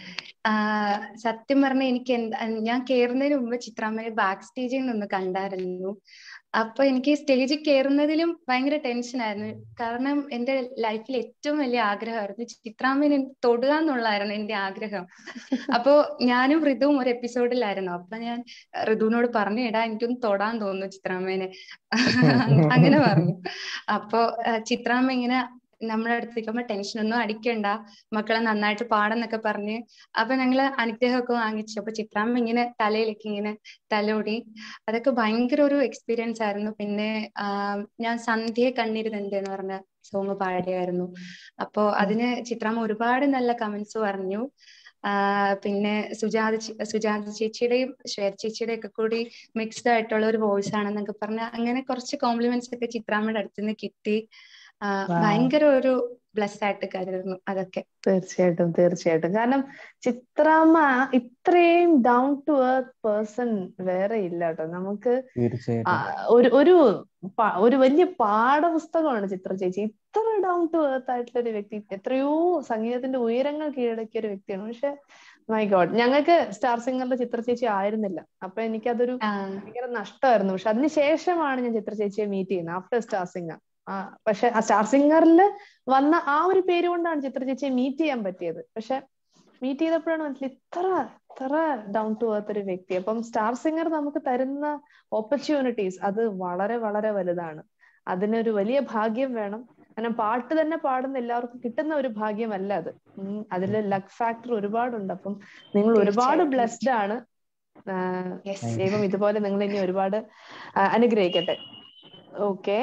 സത്യം പറഞ്ഞ എനിക്ക് എന്താ ഞാൻ കയറുന്നതിന് മുമ്പ് ചിത്രാമ്മയെ ബാക്ക് സ്റ്റേജിൽ നിന്ന് കണ്ടായിരുന്നു അപ്പൊ എനിക്ക് സ്റ്റേജിൽ കയറുന്നതിലും ഭയങ്കര ടെൻഷനായിരുന്നു കാരണം എന്റെ ലൈഫിൽ ഏറ്റവും വലിയ ആഗ്രഹമായിരുന്നു ചിത്രാമ്മനെ തൊടുക എന്നുള്ളതായിരുന്നു എന്റെ ആഗ്രഹം അപ്പോ ഞാനും ഋതുവും ഒരു എപ്പിസോഡിലായിരുന്നു അപ്പൊ ഞാൻ ഋതുവിനോട് പറഞ്ഞു എടാ എനിക്കൊന്ന് തൊടാൻ തോന്നുന്നു ചിത്രാമ്മേനെ അങ്ങനെ പറഞ്ഞു അപ്പൊ ചിത്രാമ്മ ഇങ്ങനെ നമ്മുടെ അടുത്ത് നിൽക്കുമ്പോ ടെൻഷൻ ഒന്നും അടിക്കണ്ട മക്കളെ നന്നായിട്ട് പാടെന്നൊക്കെ പറഞ്ഞ് അപ്പൊ ഞങ്ങള് അനുഗ്രഹമൊക്കെ വാങ്ങിച്ചു അപ്പൊ ചിത്രാമ്മ ഇങ്ങനെ തലയിലേക്ക് ഇങ്ങനെ തലോടി അതൊക്കെ ഭയങ്കര ഒരു എക്സ്പീരിയൻസ് ആയിരുന്നു പിന്നെ ഞാൻ സന്ധ്യയെ കണ്ണിരുന്നുണ്ട് എന്ന് പറഞ്ഞ സോങ് പാടിയായിരുന്നു അപ്പോ അതിന് ചിത്രാമ്മ ഒരുപാട് നല്ല കമന്റ്സ് പറഞ്ഞു പിന്നെ സുജാത സുജാത ചേച്ചിയുടെയും ശ്വേത ചേച്ചിയുടെയും ഒക്കെ കൂടി മിക്സ്ഡ് ആയിട്ടുള്ള ഒരു വോയിസ് ആണെന്നൊക്കെ പറഞ്ഞ അങ്ങനെ കുറച്ച് കോംപ്ലിമെന്റ്സ് ഒക്കെ ചിത്രാമ്മയുടെ അടുത്ത് നിന്ന് കിട്ടി ഭയങ്കര ഒരു ബ്ലസ് ആയിട്ട് കരുതുന്നു അതൊക്കെ തീർച്ചയായിട്ടും തീർച്ചയായിട്ടും കാരണം ചിത്രാമ്മ ഇത്രയും ഡൗൺ ടു എർത്ത് പേഴ്സൺ വേറെ ഇല്ല കേട്ടോ നമുക്ക് ഒരു ഒരു ഒരു വലിയ പാഠപുസ്തകമാണ് ചിത്ര ചേച്ചി ഇത്ര ഡൗൺ ടു എർത്ത് ആയിട്ടുള്ള ഒരു വ്യക്തി എത്രയോ സംഗീതത്തിന്റെ ഉയരങ്ങൾ കീഴടക്കിയ ഒരു വ്യക്തിയാണ് പക്ഷെ മൈ ഗോഡ് ഞങ്ങൾക്ക് സ്റ്റാർ സിംഗറിന്റെ ചിത്ര ചേച്ചി ആയിരുന്നില്ല അപ്പൊ എനിക്കതൊരു ഭയങ്കര നഷ്ടമായിരുന്നു പക്ഷെ അതിന് ശേഷമാണ് ഞാൻ ചിത്ര ചേച്ചിയെ മീറ്റ് ചെയ്യുന്നത് ആഫ്റ്റർ സ്റ്റാർ സിംഗർ പക്ഷെ ആ സ്റ്റാർ സിംഗറിൽ വന്ന ആ ഒരു പേര് കൊണ്ടാണ് ചിത്ര ചേച്ചിയെ മീറ്റ് ചെയ്യാൻ പറ്റിയത് പക്ഷെ മീറ്റ് ചെയ്തപ്പോഴാണ് മനസ്സിലായി ഇത്ര ഇത്ര ഡൗൺ ടു എർത്ത് ഒരു വ്യക്തി അപ്പം സ്റ്റാർ സിംഗർ നമുക്ക് തരുന്ന ഓപ്പർച്യൂണിറ്റീസ് അത് വളരെ വളരെ വലുതാണ് അതിനൊരു വലിയ ഭാഗ്യം വേണം കാരണം പാട്ട് തന്നെ പാടുന്ന എല്ലാവർക്കും കിട്ടുന്ന ഒരു ഭാഗ്യമല്ല അത് അതിൽ ലക്ക് ഫാക്ടർ ഒരുപാടുണ്ട് അപ്പം നിങ്ങൾ ഒരുപാട് ബ്ലെസ്ഡ് ആണ് ദൈവം ഇതുപോലെ നിങ്ങൾ ഇനി ഒരുപാട് അനുഗ്രഹിക്കട്ടെ ഓക്കെ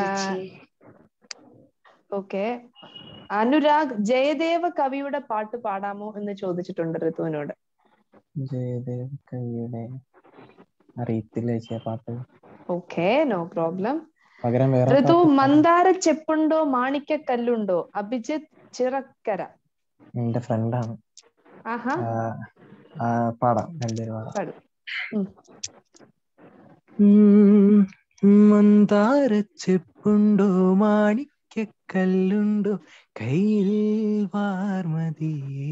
ഓക്കെ അനുരാഗ് ജയദേവ കവിയുടെ പാട്ട് പാടാമോ എന്ന് ചോദിച്ചിട്ടുണ്ട് ഋതുവിനോട് ജയദേവ കവിയുടെ അറിയത്തില്ല പാട്ട് ഓക്കെ നോ പ്രോബ്ലം പകരം വേറെ ഋതു മന്ദാര ചെപ്പുണ്ടോ മാണിക്ക കല്ലുണ്ടോ അഭിജിത്ത് ചിറക്കര എന്റെ ഫ്രണ്ടാണ് ആഹാ പാടാം രണ്ടുപേരും പാടാം പാടും മന്ദാരച്ചെപ്പുണ്ടോ മാണിക്കല്ലുണ്ടോ കയ്യിൽ വാർമതിയേ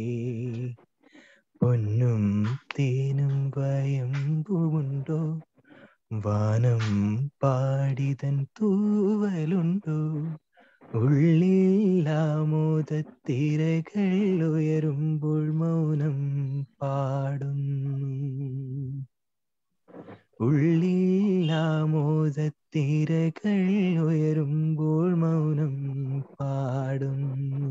പൊന്നും തേനും വയമ്പുണ്ടോ വാനം പാടിതൻ തൂവലുണ്ടോ ഉള്ളിലാമോദത്തിരകൾ ഉയരുമ്പോൾ മൗനം പാടുന്നു ഉള്ളിലാമോദത്തിരകൾ ഉയരുമ്പോൾ മൗനം പാടുന്നു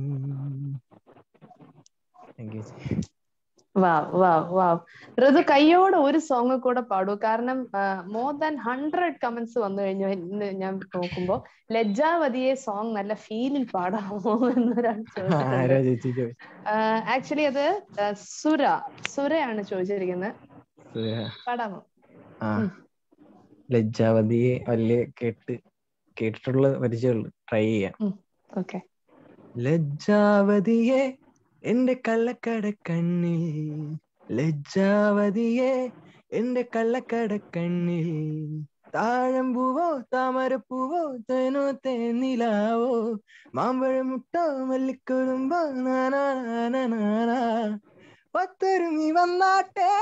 വാവ് വാവ് വാവ് ഋതു കയ്യോടെ ഒരു സോങ് കൂടെ പാടൂ കാരണം മോർ ദാൻ ഹൺഡ്രഡ് കമന്റ്സ് വന്നു കഴിഞ്ഞു ഇന്ന് ഞാൻ നോക്കുമ്പോ ലജ്ജാവതിയെ സോങ് നല്ല ഫീലിൽ പാടാമോ എന്നൊരാൾ ചോദിച്ചിട്ടുണ്ട് ആക്ച്വലി അത് സുര സുരയാണ് ചോദിച്ചിരിക്കുന്നത് പാടാമോ ലജ്ജാവതിയെ വലിയ കേട്ട് കേട്ടിട്ടുള്ള പരിചയമുള്ളു ട്രൈ ചെയ്യാം ഓക്കെ ലജ്ജാവതിയെ എന്റെ കള്ളക്കട കണ്ണിൽ ലജ്ജാവതിയെ എന്റെ കള്ളക്കട കണ്ണിൽ താഴമ്പൂവോ താമരപ്പൂവോ തേനോ തേനിലാവോ മാമ്പഴമുട്ടോ മല്ലിക്കുറുമ്പോ നാനാ പത്തൊരുങ്ങി വന്നാട്ടെ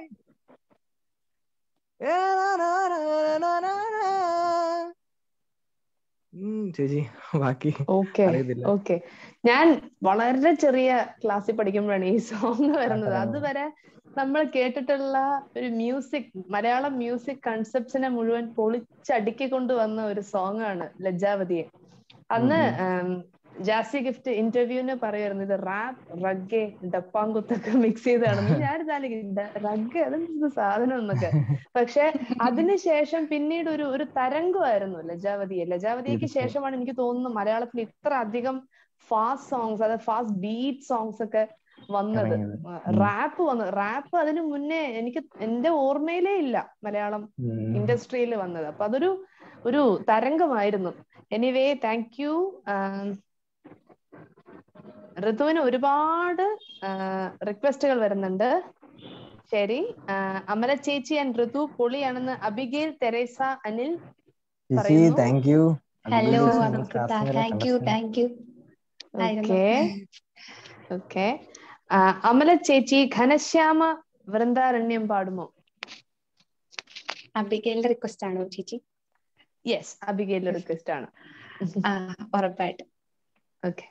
ചേച്ചി ബാക്കി ഓക്കെ ഓക്കെ ഞാൻ വളരെ ചെറിയ ക്ലാസ്സിൽ പഠിക്കുമ്പോഴാണ് ഈ സോങ് വരുന്നത് അതുവരെ നമ്മൾ കേട്ടിട്ടുള്ള ഒരു മ്യൂസിക് മലയാളം മ്യൂസിക് കൺസെപ്റ്റ്സിനെ മുഴുവൻ പൊളിച്ചടുക്കി കൊണ്ടുവന്ന ഒരു സോങ് ആണ് ലജ്ജാവതിയെ അന്ന് ജാസി ഗിഫ്റ്റ് ഇന്റർവ്യൂവിന് പറയുമായിരുന്നു ഇത് റാപ്പ് റഗ്ഗെ ഡപ്പാങ്കുത്തൊക്കെ മിക്സ് ചെയ്താണെന്ന് ഞാൻ റഗ്ഗെ അതെന്ത് സാധനം എന്നൊക്കെ പക്ഷെ അതിനുശേഷം പിന്നീട് ഒരു ഒരു തരംഗമായിരുന്നു ലജാവതിയെ ലജാവതിക്ക് ശേഷമാണ് എനിക്ക് തോന്നുന്നു മലയാളത്തിൽ ഇത്ര അധികം ഫാസ്റ്റ് സോങ്സ് അതായത് ഫാസ്റ്റ് ബീറ്റ് സോങ്സ് ഒക്കെ വന്നത് റാപ്പ് വന്നു റാപ്പ് അതിനു മുന്നേ എനിക്ക് എന്റെ ഓർമ്മയിലേ ഇല്ല മലയാളം ഇൻഡസ്ട്രിയിൽ വന്നത് അപ്പൊ അതൊരു ഒരു തരംഗമായിരുന്നു എനിവേ താങ്ക് യു ഋതുവിന് ഒരുപാട് റിക്വസ്റ്റുകൾ വരുന്നുണ്ട് ശരി അമല ചേച്ചി ആൻഡ് ഋതു പൊളിയാണെന്ന് Abigail Theresa Anil thank you hello thank you thank you okay okay ആ, അമല ചേച്ചി ഘനശ്യാമ വൃന്ദാരണ്യം പാടുമോ അബിഗേലിന്റെ റിക്വസ്റ്റ് ആണോ ചേച്ചി യെസ് അബിഗേലിന്റെ റിക്വസ്റ്റ് ആണ് ആ ഉറപ്പായിട്ടും ഓക്കെ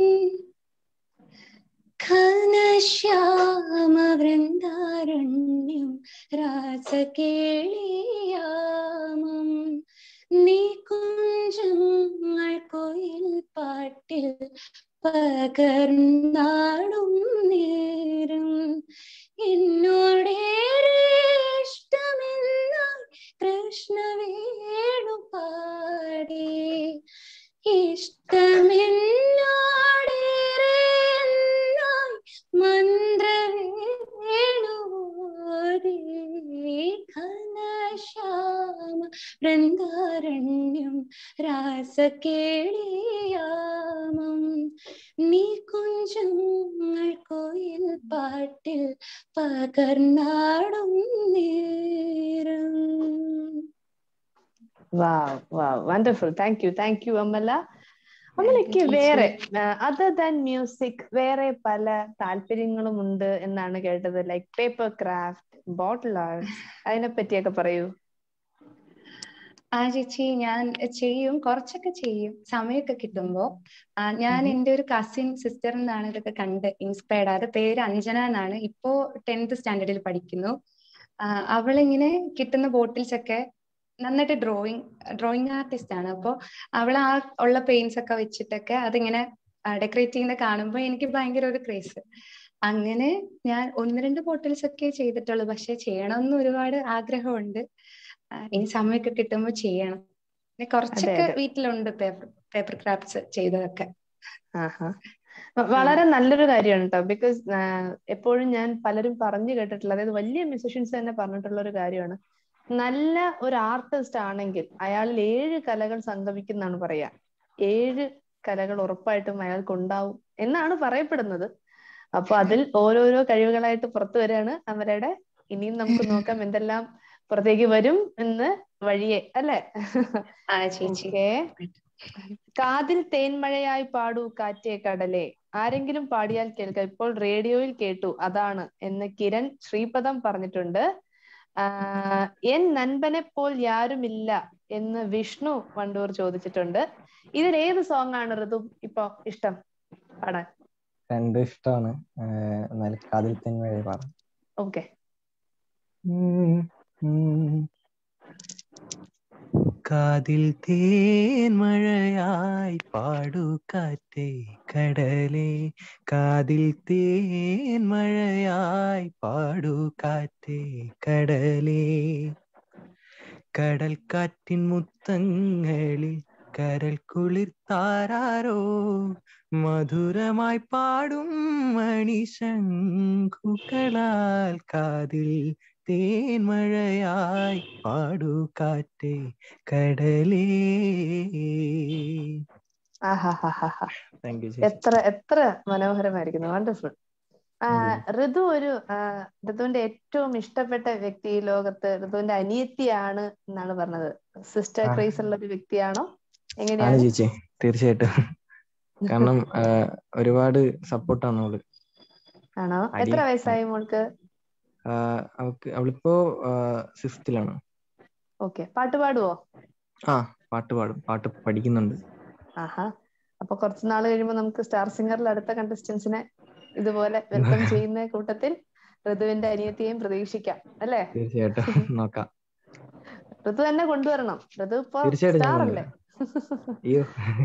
ഘനശ്യാമവൃന്ദാരണ്യം രാസകേളിയാമം നീ കുഞ്ചങ്ങൾ കൊയിൽ പാട്ടിൽ പകർന്നാടും നേരം എന്നോടേറെ ഇഷ്ടമെന്നായി കൃഷ്ണവേണു പാടി ഇഷ്ടമെന്നോടേറെ എന്നായി മന്ത്രവേണുവോതി ഘനശ്യാമ വൃന്ദാരണ്യം രാസകേളിയാമം നീ കുഞ്ചങ്ങൾ കോയിൽ പാട്ടിൽ പകർന്നാടും നേരം wow wow wonderful thank you thank you Amala അമലയ്ക്ക് ചേച്ചി. വേറെ അതർ ദാൻ മ്യൂസിക് വേറെ പല താല്പര്യങ്ങളും ഉണ്ട് എന്നാണ് കേട്ടത് like paper craft bottle art അതിനെ പറ്റിയൊക്കെ പറയൂ ആ ചേച്ചി ഞാൻ ചെയ്യും കുറച്ചൊക്കെ ചെയ്യും സമയമൊക്കെ കിട്ടുമ്പോ ആ, ഞാൻ ഉം. എൻ്റെ ഒരു കസിൻ സിസ്റ്ററിൽ നിന്നാണ് ഇതൊക്കെ കണ്ട് ഇൻസ്പയർഡ് ആയത് പേര് അഞ്ജന എന്നാണ് ഇപ്പോ ടെൻത്ത് സ്റ്റാൻഡേർഡിൽ പഠിക്കുന്നു ആ, അവളിങ്ങനെ കിട്ടുന്ന ബോട്ടിൽസ് ഒക്കെ നന്നായിട്ട് ഡ്രോയിങ് ഡ്രോയിങ് ആർട്ടിസ്റ്റ് ആണ് അപ്പോൾ അവൾ ആ ഉള്ള പെയിന്റ്സ് ഒക്കെ വെച്ചിട്ടൊക്കെ അതിങ്ങനെ ഡെക്കറേറ്റ് ചെയ്യുന്ന കാണുമ്പോൾ എനിക്ക് ഭയങ്കര ഒരു ക്രേസ് അങ്ങനെ ഞാൻ ഒന്ന് രണ്ട് ബോട്ടിൽസ് ഒക്കെ ചെയ്തിട്ടുള്ളൂ പക്ഷെ ചെയ്യണമെന്ന് ഒരുപാട് ആഗ്രഹമുണ്ട് ആ, ഇനി സമയമൊക്കെ കിട്ടുമ്പോൾ ചെയ്യണം പിന്നെ കുറച്ചൊക്കെ അതെ. വീട്ടിലുണ്ട് പേപ്പർ പേപ്പർ ക്രാഫ്റ്റ്സ് ചെയ്തതൊക്കെ ആഹാ വ- വളരെ നല്ലൊരു കാര്യമാണ് കേട്ടോ ബിക്കോസ് എപ്പോഴും ഞാൻ പലരും പറഞ്ഞു കേട്ടിട്ടുള്ള അതായത് വലിയ മ്യൂസിഷ്യൻസ് തന്നെ പറഞ്ഞിട്ടുള്ള ഒരു കാര്യമാണ് നല്ല ഒരു ആർട്ടിസ്റ്റ് ആണെങ്കിൽ അയാളിൽ ഏഴ് കലകൾ സംഗമിക്കുന്നാണ് പറയാ ഏഴ് കലകൾ ഉറപ്പായിട്ടും അയാൾക്ക് ഉണ്ടാവും എന്നാണ് പറയപ്പെടുന്നത് അപ്പൊ അതിൽ ഓരോരോ കഴിവുകളായിട്ട് പുറത്തു വരികയാണ് അമരയുടെ ഇനിയും നമുക്ക് നോക്കാം എന്തെല്ലാം പുറത്തേക്ക് വരും എന്ന് വഴിയെ അല്ലെ ആ ചേച്ചി ഓക്കേ കാതിൽ തേൻമഴയായി പാടൂ കാറ്റേ കടലേ ആരെങ്കിലും പാടിയാൽ കേൾക്കാം ഇപ്പോൾ റേഡിയോയിൽ കേട്ടു അതാണ് എന്ന് കിരൺ ശ്രീപദം പറഞ്ഞിട്ടുണ്ട് ആഹ് എൻ നൻപനെ പോൽ യാരുമില്ല എന്ന് വിഷ്ണു വണ്ടൂർ ചോദിച്ചിട്ടുണ്ട് ഇതിൽ ഏത് സോങ് ആണ് ഋതു ഇപ്പൊ ഇഷ്ടം പാടാൻ രണ്ടും ഇഷ്ടമാണ് എന്നാൽ കാതിൽ തെന്മഴ പാടാം ഓക്കെ ഉം, ഉം. കാതിൽ തേൻമഴയായി പാടു കാറ്റേ കടലേ കാതിൽ തേൻമഴയായി പാടു കാറ്റേ കടലേ കടൽ കാറ്റിൻ മുത്തങ്ങളിൽ കരൽ കുളിർത്താരോ മധുരമായി പാടും മണിശങ്കുകളാൽ കാതിൽ തേൻമഴയായി പാടു കാറ്റേ കടലേ ആഹാഹാഹാ താങ്ക് യു എത്ര എത്ര മനോഹരമായിരിക്കുന്നു വണ്ടർഫുൾ ഋതു ഒരു ആ, ഋതുവിന്റെ ഏറ്റവും ഇഷ്ടപ്പെട്ട വ്യക്തി ഈ ലോകത്ത് ഋതുവിന്റെ അനിയത്തിയാണ് എന്നാണ് പറഞ്ഞത് സിസ്റ്റർ ആ. ക്രേസ് ഉള്ള ഒരു വ്യക്തിയാണോ ആണ് എങ്ങനെയാണ് ചേച്ചി തീർച്ചയായിട്ടും കാരണം ആ, ഒരുപാട് സപ്പോർട്ടാണ് അവള് ആണോ അടി- എത്ര വയസ്സായി മോൾക്ക് ആ, അവൾക്ക് അവളിപ്പോ സിക്സ്ത്തിലാണ് ഓക്കെ പാട്ട് പാടുവോ ആ പാട്ട് പാടും പാട്ട് പഠിക്കുന്നുണ്ട് ആഹാ അപ്പൊ കുറച്ച് നാൾ കഴിയുമ്പോ നമുക്ക് സ്റ്റാർ സിംഗറിൽ അടുത്ത കണ്ടസ്റ്റൻസിനെ ഇതുപോലെ വെൽക്കം ചെയ്യുന്ന കൂട്ടത്തിൽ ഋതുവിന്റെ അനിയത്തിയെയും പ്രതീക്ഷിക്കാം അല്ലേ തീർച്ചയായിട്ടും നോക്കാം ഋതു തന്നെ കൊണ്ടുവരണം ഋതു ഇപ്പൊ തീർച്ചയായിട്ടും ഞാൻ സ്റ്റാർ അല്ലേ അയ്യോ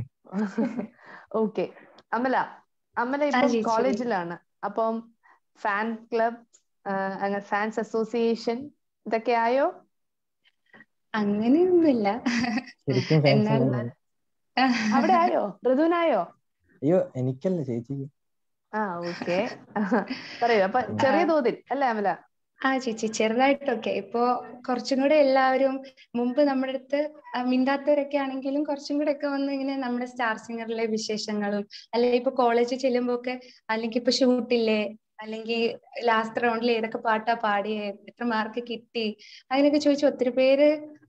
ഓക്കെ അമല അമല ആ, ഇപ്പം ചേച്ചി. കോളേജിലാണ് അപ്പം ഫാൻ ക്ലബ് അങ്ങനെ ഫാൻസ് അസോസിയേഷൻ ഇതൊക്കെ ആയോ അങ്ങനെയൊന്നുമില്ല ശരിക്കും fans എന്നാൽ ഒന്നും- അവിടെ ആയോ ഋതുവിനായോ അയ്യോ എനിക്കല്ല ചേച്ചിക്ക് ആ ഓക്കെ പറയൂ അപ്പൊ ചെറിയ തോതിൽ അല്ലേ അമല ആ ചേച്ചി ചെറുതായിട്ടൊക്കെ ഇപ്പോ കുറച്ചും കൂടെ എല്ലാവരും മുമ്പ് നമ്മുടെ അടുത്ത് ആ, മിണ്ടാത്തവരൊക്കെ ആണെങ്കിലും കുറച്ചും കൂടെ ഒക്കെ വന്ന് ഇങ്ങനെ നമ്മുടെ സ്റ്റാർ സിംഗറിലെ വിശേഷങ്ങളും അല്ലെങ്കിൽ ഇപ്പൊ കോളേജിൽ ചെല്ലുമ്പോ ഒക്കെ അല്ലെങ്കിൽ ഇപ്പൊ ഷൂട്ടില്ലേ അല്ലെങ്കിൽ ലാസ്റ്റ് റൗണ്ടിൽ ഏതൊക്കെ പാട്ടാ പാടിയേ എത്ര മാർക്ക് കിട്ടി അങ്ങനെയൊക്കെ ചോദിച്ചു ഒത്തിരി പേര്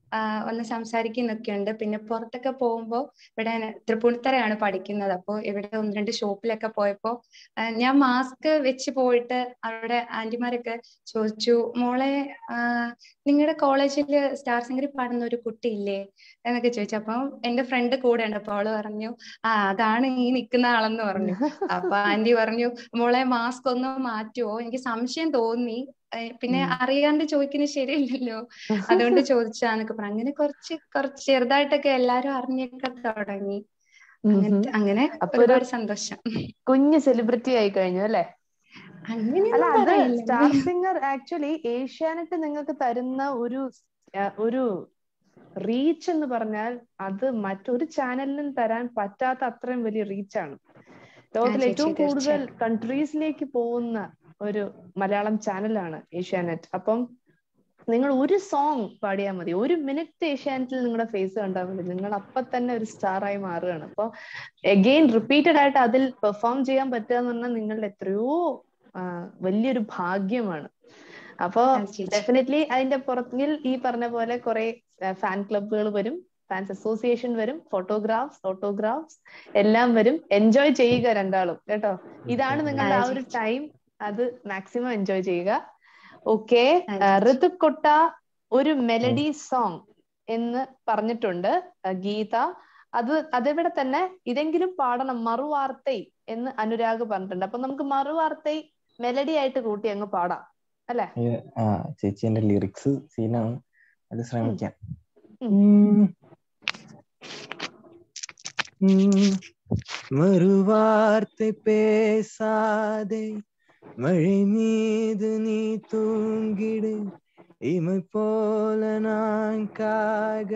ആ, ഒന്ന് സംസാരിക്കുന്നൊക്കെ ഉണ്ട് പിന്നെ പുറത്തൊക്കെ പോകുമ്പോൾ ഇവിടെ തൃപ്പൂണിത്തറയാണ് പഠിക്കുന്നത് അപ്പോൾ ഇവിടെ ഒന്ന് രണ്ട് ഷോപ്പിലൊക്കെ പോയപ്പോൾ ആ, ഞാൻ മാസ്ക് വെച്ച് പോയിട്ട് അവിടെ ആന്റിമാരൊക്കെ ചോദിച്ചു മോളെ നിങ്ങളുടെ കോളേജിൽ സ്റ്റാർ സിംഗറിൽ പാടുന്ന ഒരു കുട്ടിയില്ലേ എന്നൊക്കെ ചോദിച്ചു അപ്പം എന്റെ ഫ്രണ്ട് കൂടെ ഉണ്ട് അപ്പൊ അവള് പറഞ്ഞു ആ അതാണ് ഈ നിൽക്കുന്ന ആളെന്ന് പറഞ്ഞു അപ്പൊ ആന്റി പറഞ്ഞു മോളെ മാസ്ക് ഒന്ന് മാറ്റുമോ എനിക്ക് സംശയം തോന്നി ഏഹ് പിന്നെ ഉം. അറിയാണ്ട് ചോദിക്കുന്നത് ശരിയല്ലല്ലോ അതുകൊണ്ട് ചോദിച്ചാന്നൊക്കെ പറഞ്ഞു അങ്ങനെ കുറച്ച് കുറച്ച് ചെറുതായിട്ടൊക്കെ എല്ലാരും അറിഞ്ഞൊക്കെ തുടങ്ങി അങ്ങനത്തെ അങ്ങനെ അപ്പൊ ഒരു ഒരുപാട് സന്തോഷം കുഞ്ഞ് സെലിബ്രിറ്റി ആയി കഴിഞ്ഞു അല്ലെ അല്ല അങ്ങനെയൊന്നും അത് പറയില്ല സ്റ്റാർ സിംഗർ ആക്ച്വലി ഏഷ്യാനെറ്റ് നിങ്ങൾക്ക് തരുന്ന ഒരു ആ, ഒരു റീച്ച് എന്ന് പറഞ്ഞാൽ അത് മറ്റൊരു ചാനലിനും തരാൻ പറ്റാത്ത അത്രയും വലിയ റീച്ചാണ് ലോകത്തിൽ ചേച്ചി, ഏറ്റവും കൂടുതൽ തീർച്ചയായും. കൺട്രീസിലേക്ക് പോകുന്ന ഒരു മലയാളം ചാനലാണ് ഏഷ്യാനെറ്റ് അപ്പം നിങ്ങൾ ഒരു സോങ് പാടിയാൽ മതി ഒരു മിനിറ്റ് ഏഷ്യാനെറ്റിൽ നിങ്ങളുടെ ഫേസ് കണ്ടാൽ മതി നിങ്ങൾ അപ്പൊ തന്നെ ഒരു സ്റ്റാർ ആയി മാറുകയാണ് അപ്പൊ എഗെയിൻ റിപ്പീറ്റഡ് ആയിട്ട് അതിൽ പെർഫോം ചെയ്യാൻ പറ്റുക എന്ന് പറഞ്ഞാൽ നിങ്ങളുടെ എത്രയോ ആ, വലിയൊരു ഭാഗ്യമാണ് അപ്പോ ആ, ചേച്ചി. ഡെഫിനറ്റ്ലി അതിന്റെ പുറത്തിൽ ഈ പറഞ്ഞ പോലെ കുറെ ഫാൻ ക്ലബുകൾ വരും ഫാൻസ് അസോസിയേഷൻ വരും ഫോട്ടോഗ്രാഫ്സ് ഓട്ടോഗ്രാഫ്സ് എല്ലാം വരും എൻജോയ് ചെയ്യുക രണ്ടാളും കേട്ടോ ഇതാണ് നിങ്ങളുടെ ആ ഒരു ടൈം അത് മാക്സിമം എൻജോയ് ചെയ്യുക ഓക്കെ ആ, ചേച്ചി. ഋതുക് കൊട്ട ഒരു മെലഡി സോങ് എന്ന് പറഞ്ഞിട്ടുണ്ട് ആ, ഗീത അത് അതെവിടെ തന്നെ ഇതെങ്കിലും പാടണം മറുവാർത്തൈ എന്ന് അനുരാഗ് പറഞ്ഞിട്ടുണ്ട് അപ്പൊ നമുക്ക് മറുവാർത്തൈ മെലഡി ആയിട്ട് കൂട്ടി അങ്ങ് പാടാം അല്ലെ ആ ചേച്ചി എന്റെ ലിറിക്സ് സീനാണ് അത് ശ്രമിക്കാം ഉം. ഉം. ഉം. மறுவார்த்தை பேசாதே மழை மீது நீ தூங்கிடு இமை போல நான் காக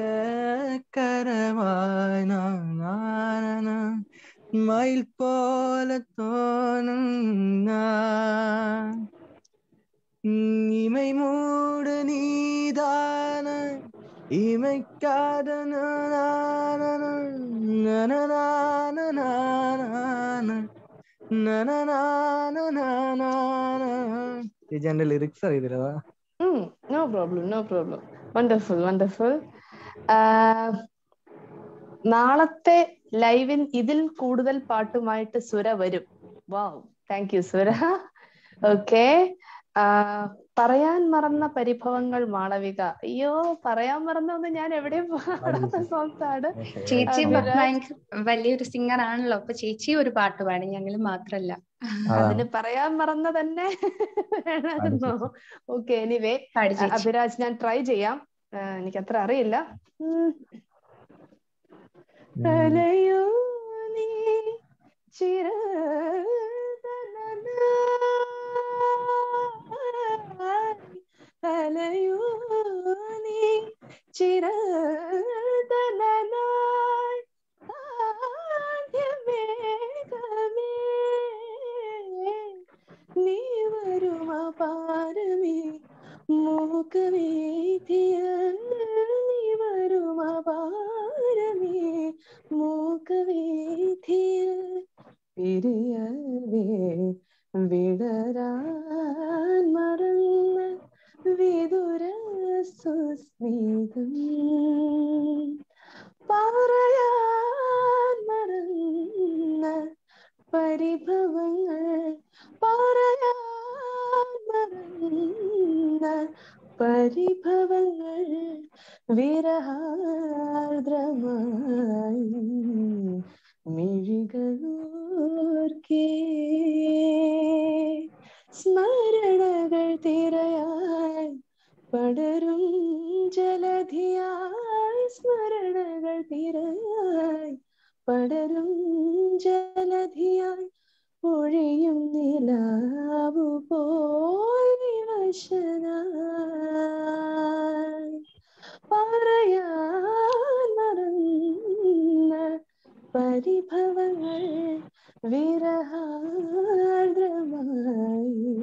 கரவாய் நான் நானா மயில் போல தோணும் நான் உம், இமை மூடு நீதான இமைக்காத ചേച്ചി എന്റെ ലിറിക്സ് അറിയത്തില്ല no problem no problem wonderful wonderful നാളത്തെ ലൈവിൻ ഇതിൽ കൂടുതൽ പാട്ടുമായിട്ട് സുര വരും wow thank you Sura okay പറയാൻ മറന്ന പരിഭവങ്ങൾ മാളവിക അയ്യോ പറയാൻ മറന്ന ഒന്ന് ഞാൻ എവിടെയും പാടാത്ത സോങ്സ് ആണ് ചേച്ചി അതെ. ഭയങ്കര വലിയൊരു സിംഗർ ആണല്ലോ അപ്പൊ ചേച്ചി ഒരു പാട്ട് പാടി ഞങ്ങൾ മാത്രല്ല അതിന് പറയാൻ മറന്ന തന്നെ വേണമായിരുന്നോ ഓക്കെ എനിവേ പാടി ചേച്ചി അഭിരാജ് ഞാൻ ട്രൈ ചെയ്യാം ആ, എനിക്ക് അത്ര അറിയില്ല ഉം. അലയോ നീ ചിരതനായി. അലയോ നീ ചിരതനായി. ആദ്യമേഘമേ, നീ വരുമാ പാരമേ മൂക്കവേദിയ നീ വരുമാ പാരമേ മൂക്കവേദിയ പിരിയവേ വിടരാൻ മറന്ന വിദുര സുസ്മിതം പറയാൻ മറന്ന പരിഭവങ്ങൾ പറയാൻ മറന്ന പരിഭവങ്ങൾ വിരഹാർദ്രമായി മിഴികളോർക്കേ സ്മരണകൾ തിരയായി പടരും ജലധിയായി സ്മരണകൾ തിരയായി പടരും ജലധിയായി ഒഴിയും നിലാവു പോയി വിവശനായി പറയാൻ മറന്ന പരിഭവങ്ങൾ വിരഹാർദ്രമായി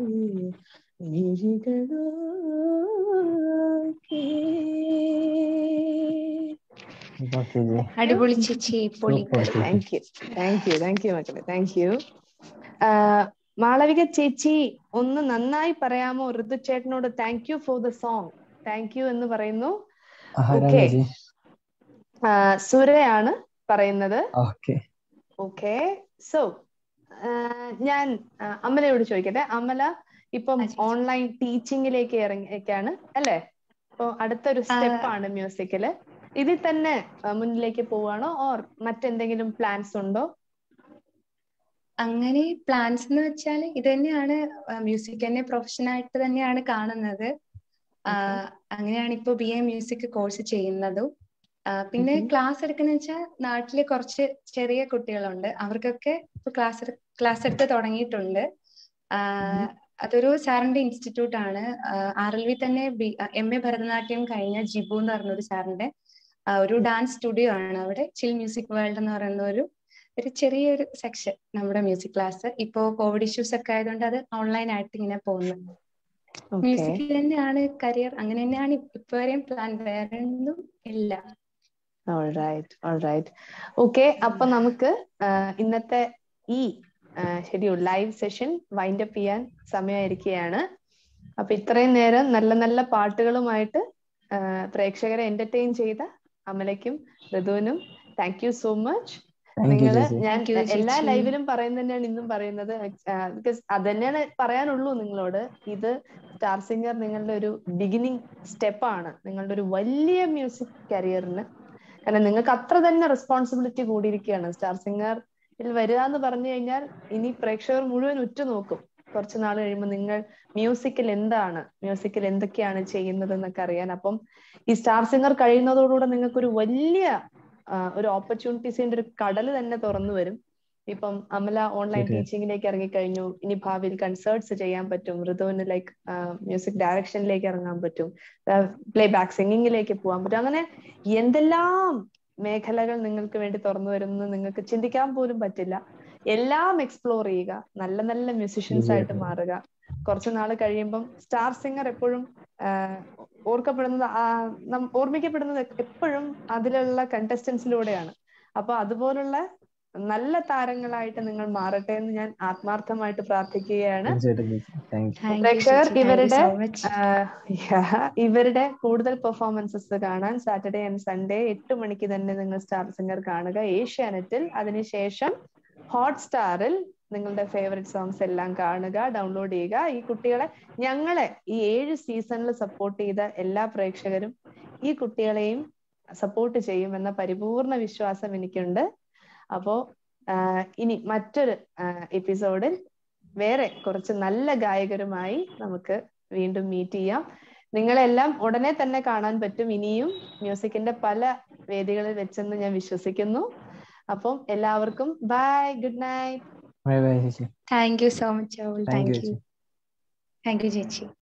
മിഴികളോക്കേ അടിപൊളി ചേച്ചി പൊളി thank you thank you thank you മക്കളെ താങ്ക് യു മാളവിക ചേച്ചി ഒന്ന് നന്നായി പറയാമോ ഋതു ചേട്ടനോട് thank you for the song thank you എന്ന് പറയുന്നു ആരാണ് Okay. ചേച്ചി സുരയാണ് പറയുന്നത് ഓക്കെ ഓക്കെ സോ ഞാൻ ആ, അമലയോട് ചോദിക്കട്ടെ അമല ഇപ്പം ആ, ചേച്ചി. ഓൺലൈൻ ടീച്ചിങ്ങിലേക്ക് ഇറങ്ങിയൊക്കെയാണ് അല്ലേ അപ്പൊ അടുത്തൊരു ആ. സ്റ്റെപ്പ് ആണ് മ്യൂസിക്കില് ഇതിൽ തന്നെ ആ, മുന്നിലേക്ക് പോവാണോ ഓർ മറ്റെന്തെങ്കിലും പ്ലാൻസ് ഉണ്ടോ അങ്ങനെ പ്ലാൻസ് എന്ന് വെച്ചാൽ ഇത് തന്നെയാണ് മ്യൂസിക് തന്നെ പ്രൊഫഷൻ ആയിട്ട് തന്നെയാണ് കാണുന്നത് ആ, അങ്ങനെയാണ് ഇപ്പോ ബി എ മ്യൂസിക് കോഴ്സ് ചെയ്യുന്നതും ആ, പിന്നെ ഉം. ക്ലാസ് എടുക്കുന്ന വെച്ചാൽ നാട്ടിലെ കുറച്ച് ചെറിയ കുട്ടികളുണ്ട് അവർക്കൊക്കെ ഇപ്പൊ ക്ലാസ് ക്ലാസ് എടുത്ത് തുടങ്ങിയിട്ടുണ്ട് ആ, അതൊരു സാറിന്റെ ഇൻസ്റ്റിറ്റ്യൂട്ട് ആണ് ആർ എൽ വി തന്നെ എം എ ഭരതനാട്യം കഴിഞ്ഞ ജിബു എന്ന് പറഞ്ഞ ഒരു സാറിന്റെ ആ, ഒരു ഡാൻസ് സ്റ്റുഡിയോ ആണ് അവിടെ ചിൽ മ്യൂസിക് വേൾഡ് എന്ന് പറയുന്ന ഒരു ഒരു ചെറിയൊരു സെക്ഷൻ നമ്മുടെ മ്യൂസിക് ക്ലാസ് ഇപ്പോ കോവിഡ് ഇഷ്യൂസ് ഒക്കെ ആയതുകൊണ്ട് അത് ഓൺലൈൻ ആയിട്ട് ഇങ്ങനെ പോകുന്നു ഓക്കെ മ്യൂസിക് തന്നെയാണ് കരിയർ അങ്ങനെ തന്നെയാണ് ഇപ്പൊ വരെയും പ്ലാൻ വേറെ ഒന്നും ഇല്ല ഓൾറൈറ്റ് ഓൾറൈറ്റ് ഓക്കെ അപ്പൊ നമുക്ക് ആ, ഇന്നത്തെ ഈ schedule live session wind up ചെയ്യാൻ സമയമായിരിക്കുകയാണ് അപ്പൊ ഇത്രയും നേരം നല്ല നല്ല പാട്ടുകളുമായിട്ട് ആ, പ്രേക്ഷകരെ എന്റർടൈൻ ചെയ്ത അമലയ്ക്കും ഋതുവിനും thank you so much thank you നിങ്ങള് ചേച്ചി ഞാൻ Thank you, എല്ലാ ചേച്ചി. ലൈവിലും പറയുന്നത് തന്നെയാണ് ഇന്നും പറയുന്നത് ബിക്കോസ് അത് തന്നെയാണ് പറയാനുള്ളൂ നിങ്ങളോട് ഇത് സ്റ്റാർ സിംഗർ നിങ്ങളുടെ ഒരു ബിഗിനിങ് സ്റ്റെപ്പാണ് നിങ്ങളുടെ ഒരു വലിയ മ്യൂസിക് കരിയറിന് കാരണം നിങ്ങൾക്ക് അത്ര തന്നെ റെസ്പോൺസിബിലിറ്റി കൂടിയിരിക്കുകയാണ് സ്റ്റാർ സിംഗറിൽ വരിക എന്ന് പറഞ്ഞു കഴിഞ്ഞാൽ ഇനി പ്രേക്ഷകർ മുഴുവൻ ഉറ്റുനോക്കും കുറച്ച് നാൾ കഴിയുമ്പോൾ നിങ്ങൾ മ്യൂസിക്കിൽ എന്താണ് മ്യൂസിക്കിൽ എന്തൊക്കെയാണ് ചെയ്യുന്നത് എന്നൊക്കെ അറിയാൻ അപ്പം ഈ സ്റ്റാർ സിംഗർ കഴിയുന്നതോടുകൂടെ നിങ്ങൾക്ക് ഒരു വലിയ ആ, ഒരു ഓപ്പർച്യൂണിറ്റീസിന്റെ ഒരു കടല് തന്നെ തുറന്നു വരും ഇപ്പം അമല ഓൺലൈൻ ശരിയാ. ടീച്ചിങ്ങിലേക്ക് ഇറങ്ങിക്കഴിഞ്ഞു ഇനി ഭാവിയിൽ കൺസേർട്സ് ചെയ്യാൻ പറ്റും ഋതുവിന് ലൈക്ക് മ്യൂസിക് ഡയറക്ഷനിലേക്ക് ഇറങ്ങാൻ പറ്റും പ്ലേ ബാക്ക് സിംഗിങ്ങിലേക്ക് പോകാൻ പറ്റും അങ്ങനെ എന്തെല്ലാം മേഖലകൾ നിങ്ങൾക്ക് വേണ്ടി തുറന്നു വരുമെന്ന് നിങ്ങൾക്ക് ചിന്തിക്കാൻ പോലും പറ്റില്ല എല്ലാം എക്സ്പ്ലോർ ചെയ്യുക നല്ല നല്ല മ്യൂസിഷ്യൻസ് ആയിട്ട് തീർച്ചയായിട്ടും. മാറുക കുറച്ചു നാൾ കഴിയുമ്പം സ്റ്റാർ സിംഗർ എപ്പോഴും ആഹ്, ഓർക്കപ്പെടുന്നത് ആ- നം- ഓർമ്മിക്കപ്പെടുന്നത് എപ്പോഴും അതിലുള്ള കണ്ടസ്റ്റൻസിലൂടെയാണ് അപ്പൊ അതുപോലുള്ള നല്ല താരങ്ങളായിട്ട് നിങ്ങൾ മാറട്ടെ എന്ന് ഞാൻ ആത്മാർത്ഥമായിട്ട് പ്രാർത്ഥിക്കുകയാണ് തീർച്ചയായിട്ടും ചേച്ചി താങ്ക് യു Thank you, പ്രേക്ഷകർ ചേച്ചി. Thank you ഇവരുടെ so much. ആഹ്, yeah, ഇവരുടെ കൂടുതൽ പെർഫോമൻസസ് കാണാൻ സാറ്റർഡേ ആൻഡ് സൺഡേ എട്ട് മണിക്ക് തന്നെ നിങ്ങൾ സ്റ്റാർ സിംഗർ കാണുക ഏഷ്യാനെറ്റിൽ അതിനുശേഷം ഹോട്ട്സ്റ്റാറിൽ നിങ്ങളുടെ ഫേവറേറ്റ് സോങ്സ് എല്ലാം കാണുക ഡൗൺലോഡ് ചെയ്യുക ഈ കുട്ടികളെ ഞങ്ങളെ ഈ ഏഴ് സീസണിൽ സപ്പോർട്ട് ചെയ്ത എല്ലാ പ്രേക്ഷകരും ഈ കുട്ടികളെയും സപ്പോർട്ട് ചെയ്യുമെന്ന പരിപൂർണ വിശ്വാസം എനിക്കുണ്ട് അപ്പോ ആഹ്, ഇനി മറ്റൊരു എപ്പിസോഡിൽ വേറെ കുറച്ച് നല്ല ഗായകരുമായി നമുക്ക് വീണ്ടും മീറ്റ് ചെയ്യാം നിങ്ങളെല്ലാം ഉടനെ തന്നെ കാണാൻ പറ്റും ഇനിയും മ്യൂസിക്കിന്റെ പല വേദികളിൽ വെച്ചെന്ന് ഞാൻ വിശ്വസിക്കുന്നു അപ്പം എല്ലാവർക്കും bye good night bye bye ചേച്ചി Thank you so much, Rahul. Thank Thank you you. ചേച്ചി Thank you, ചേച്ചി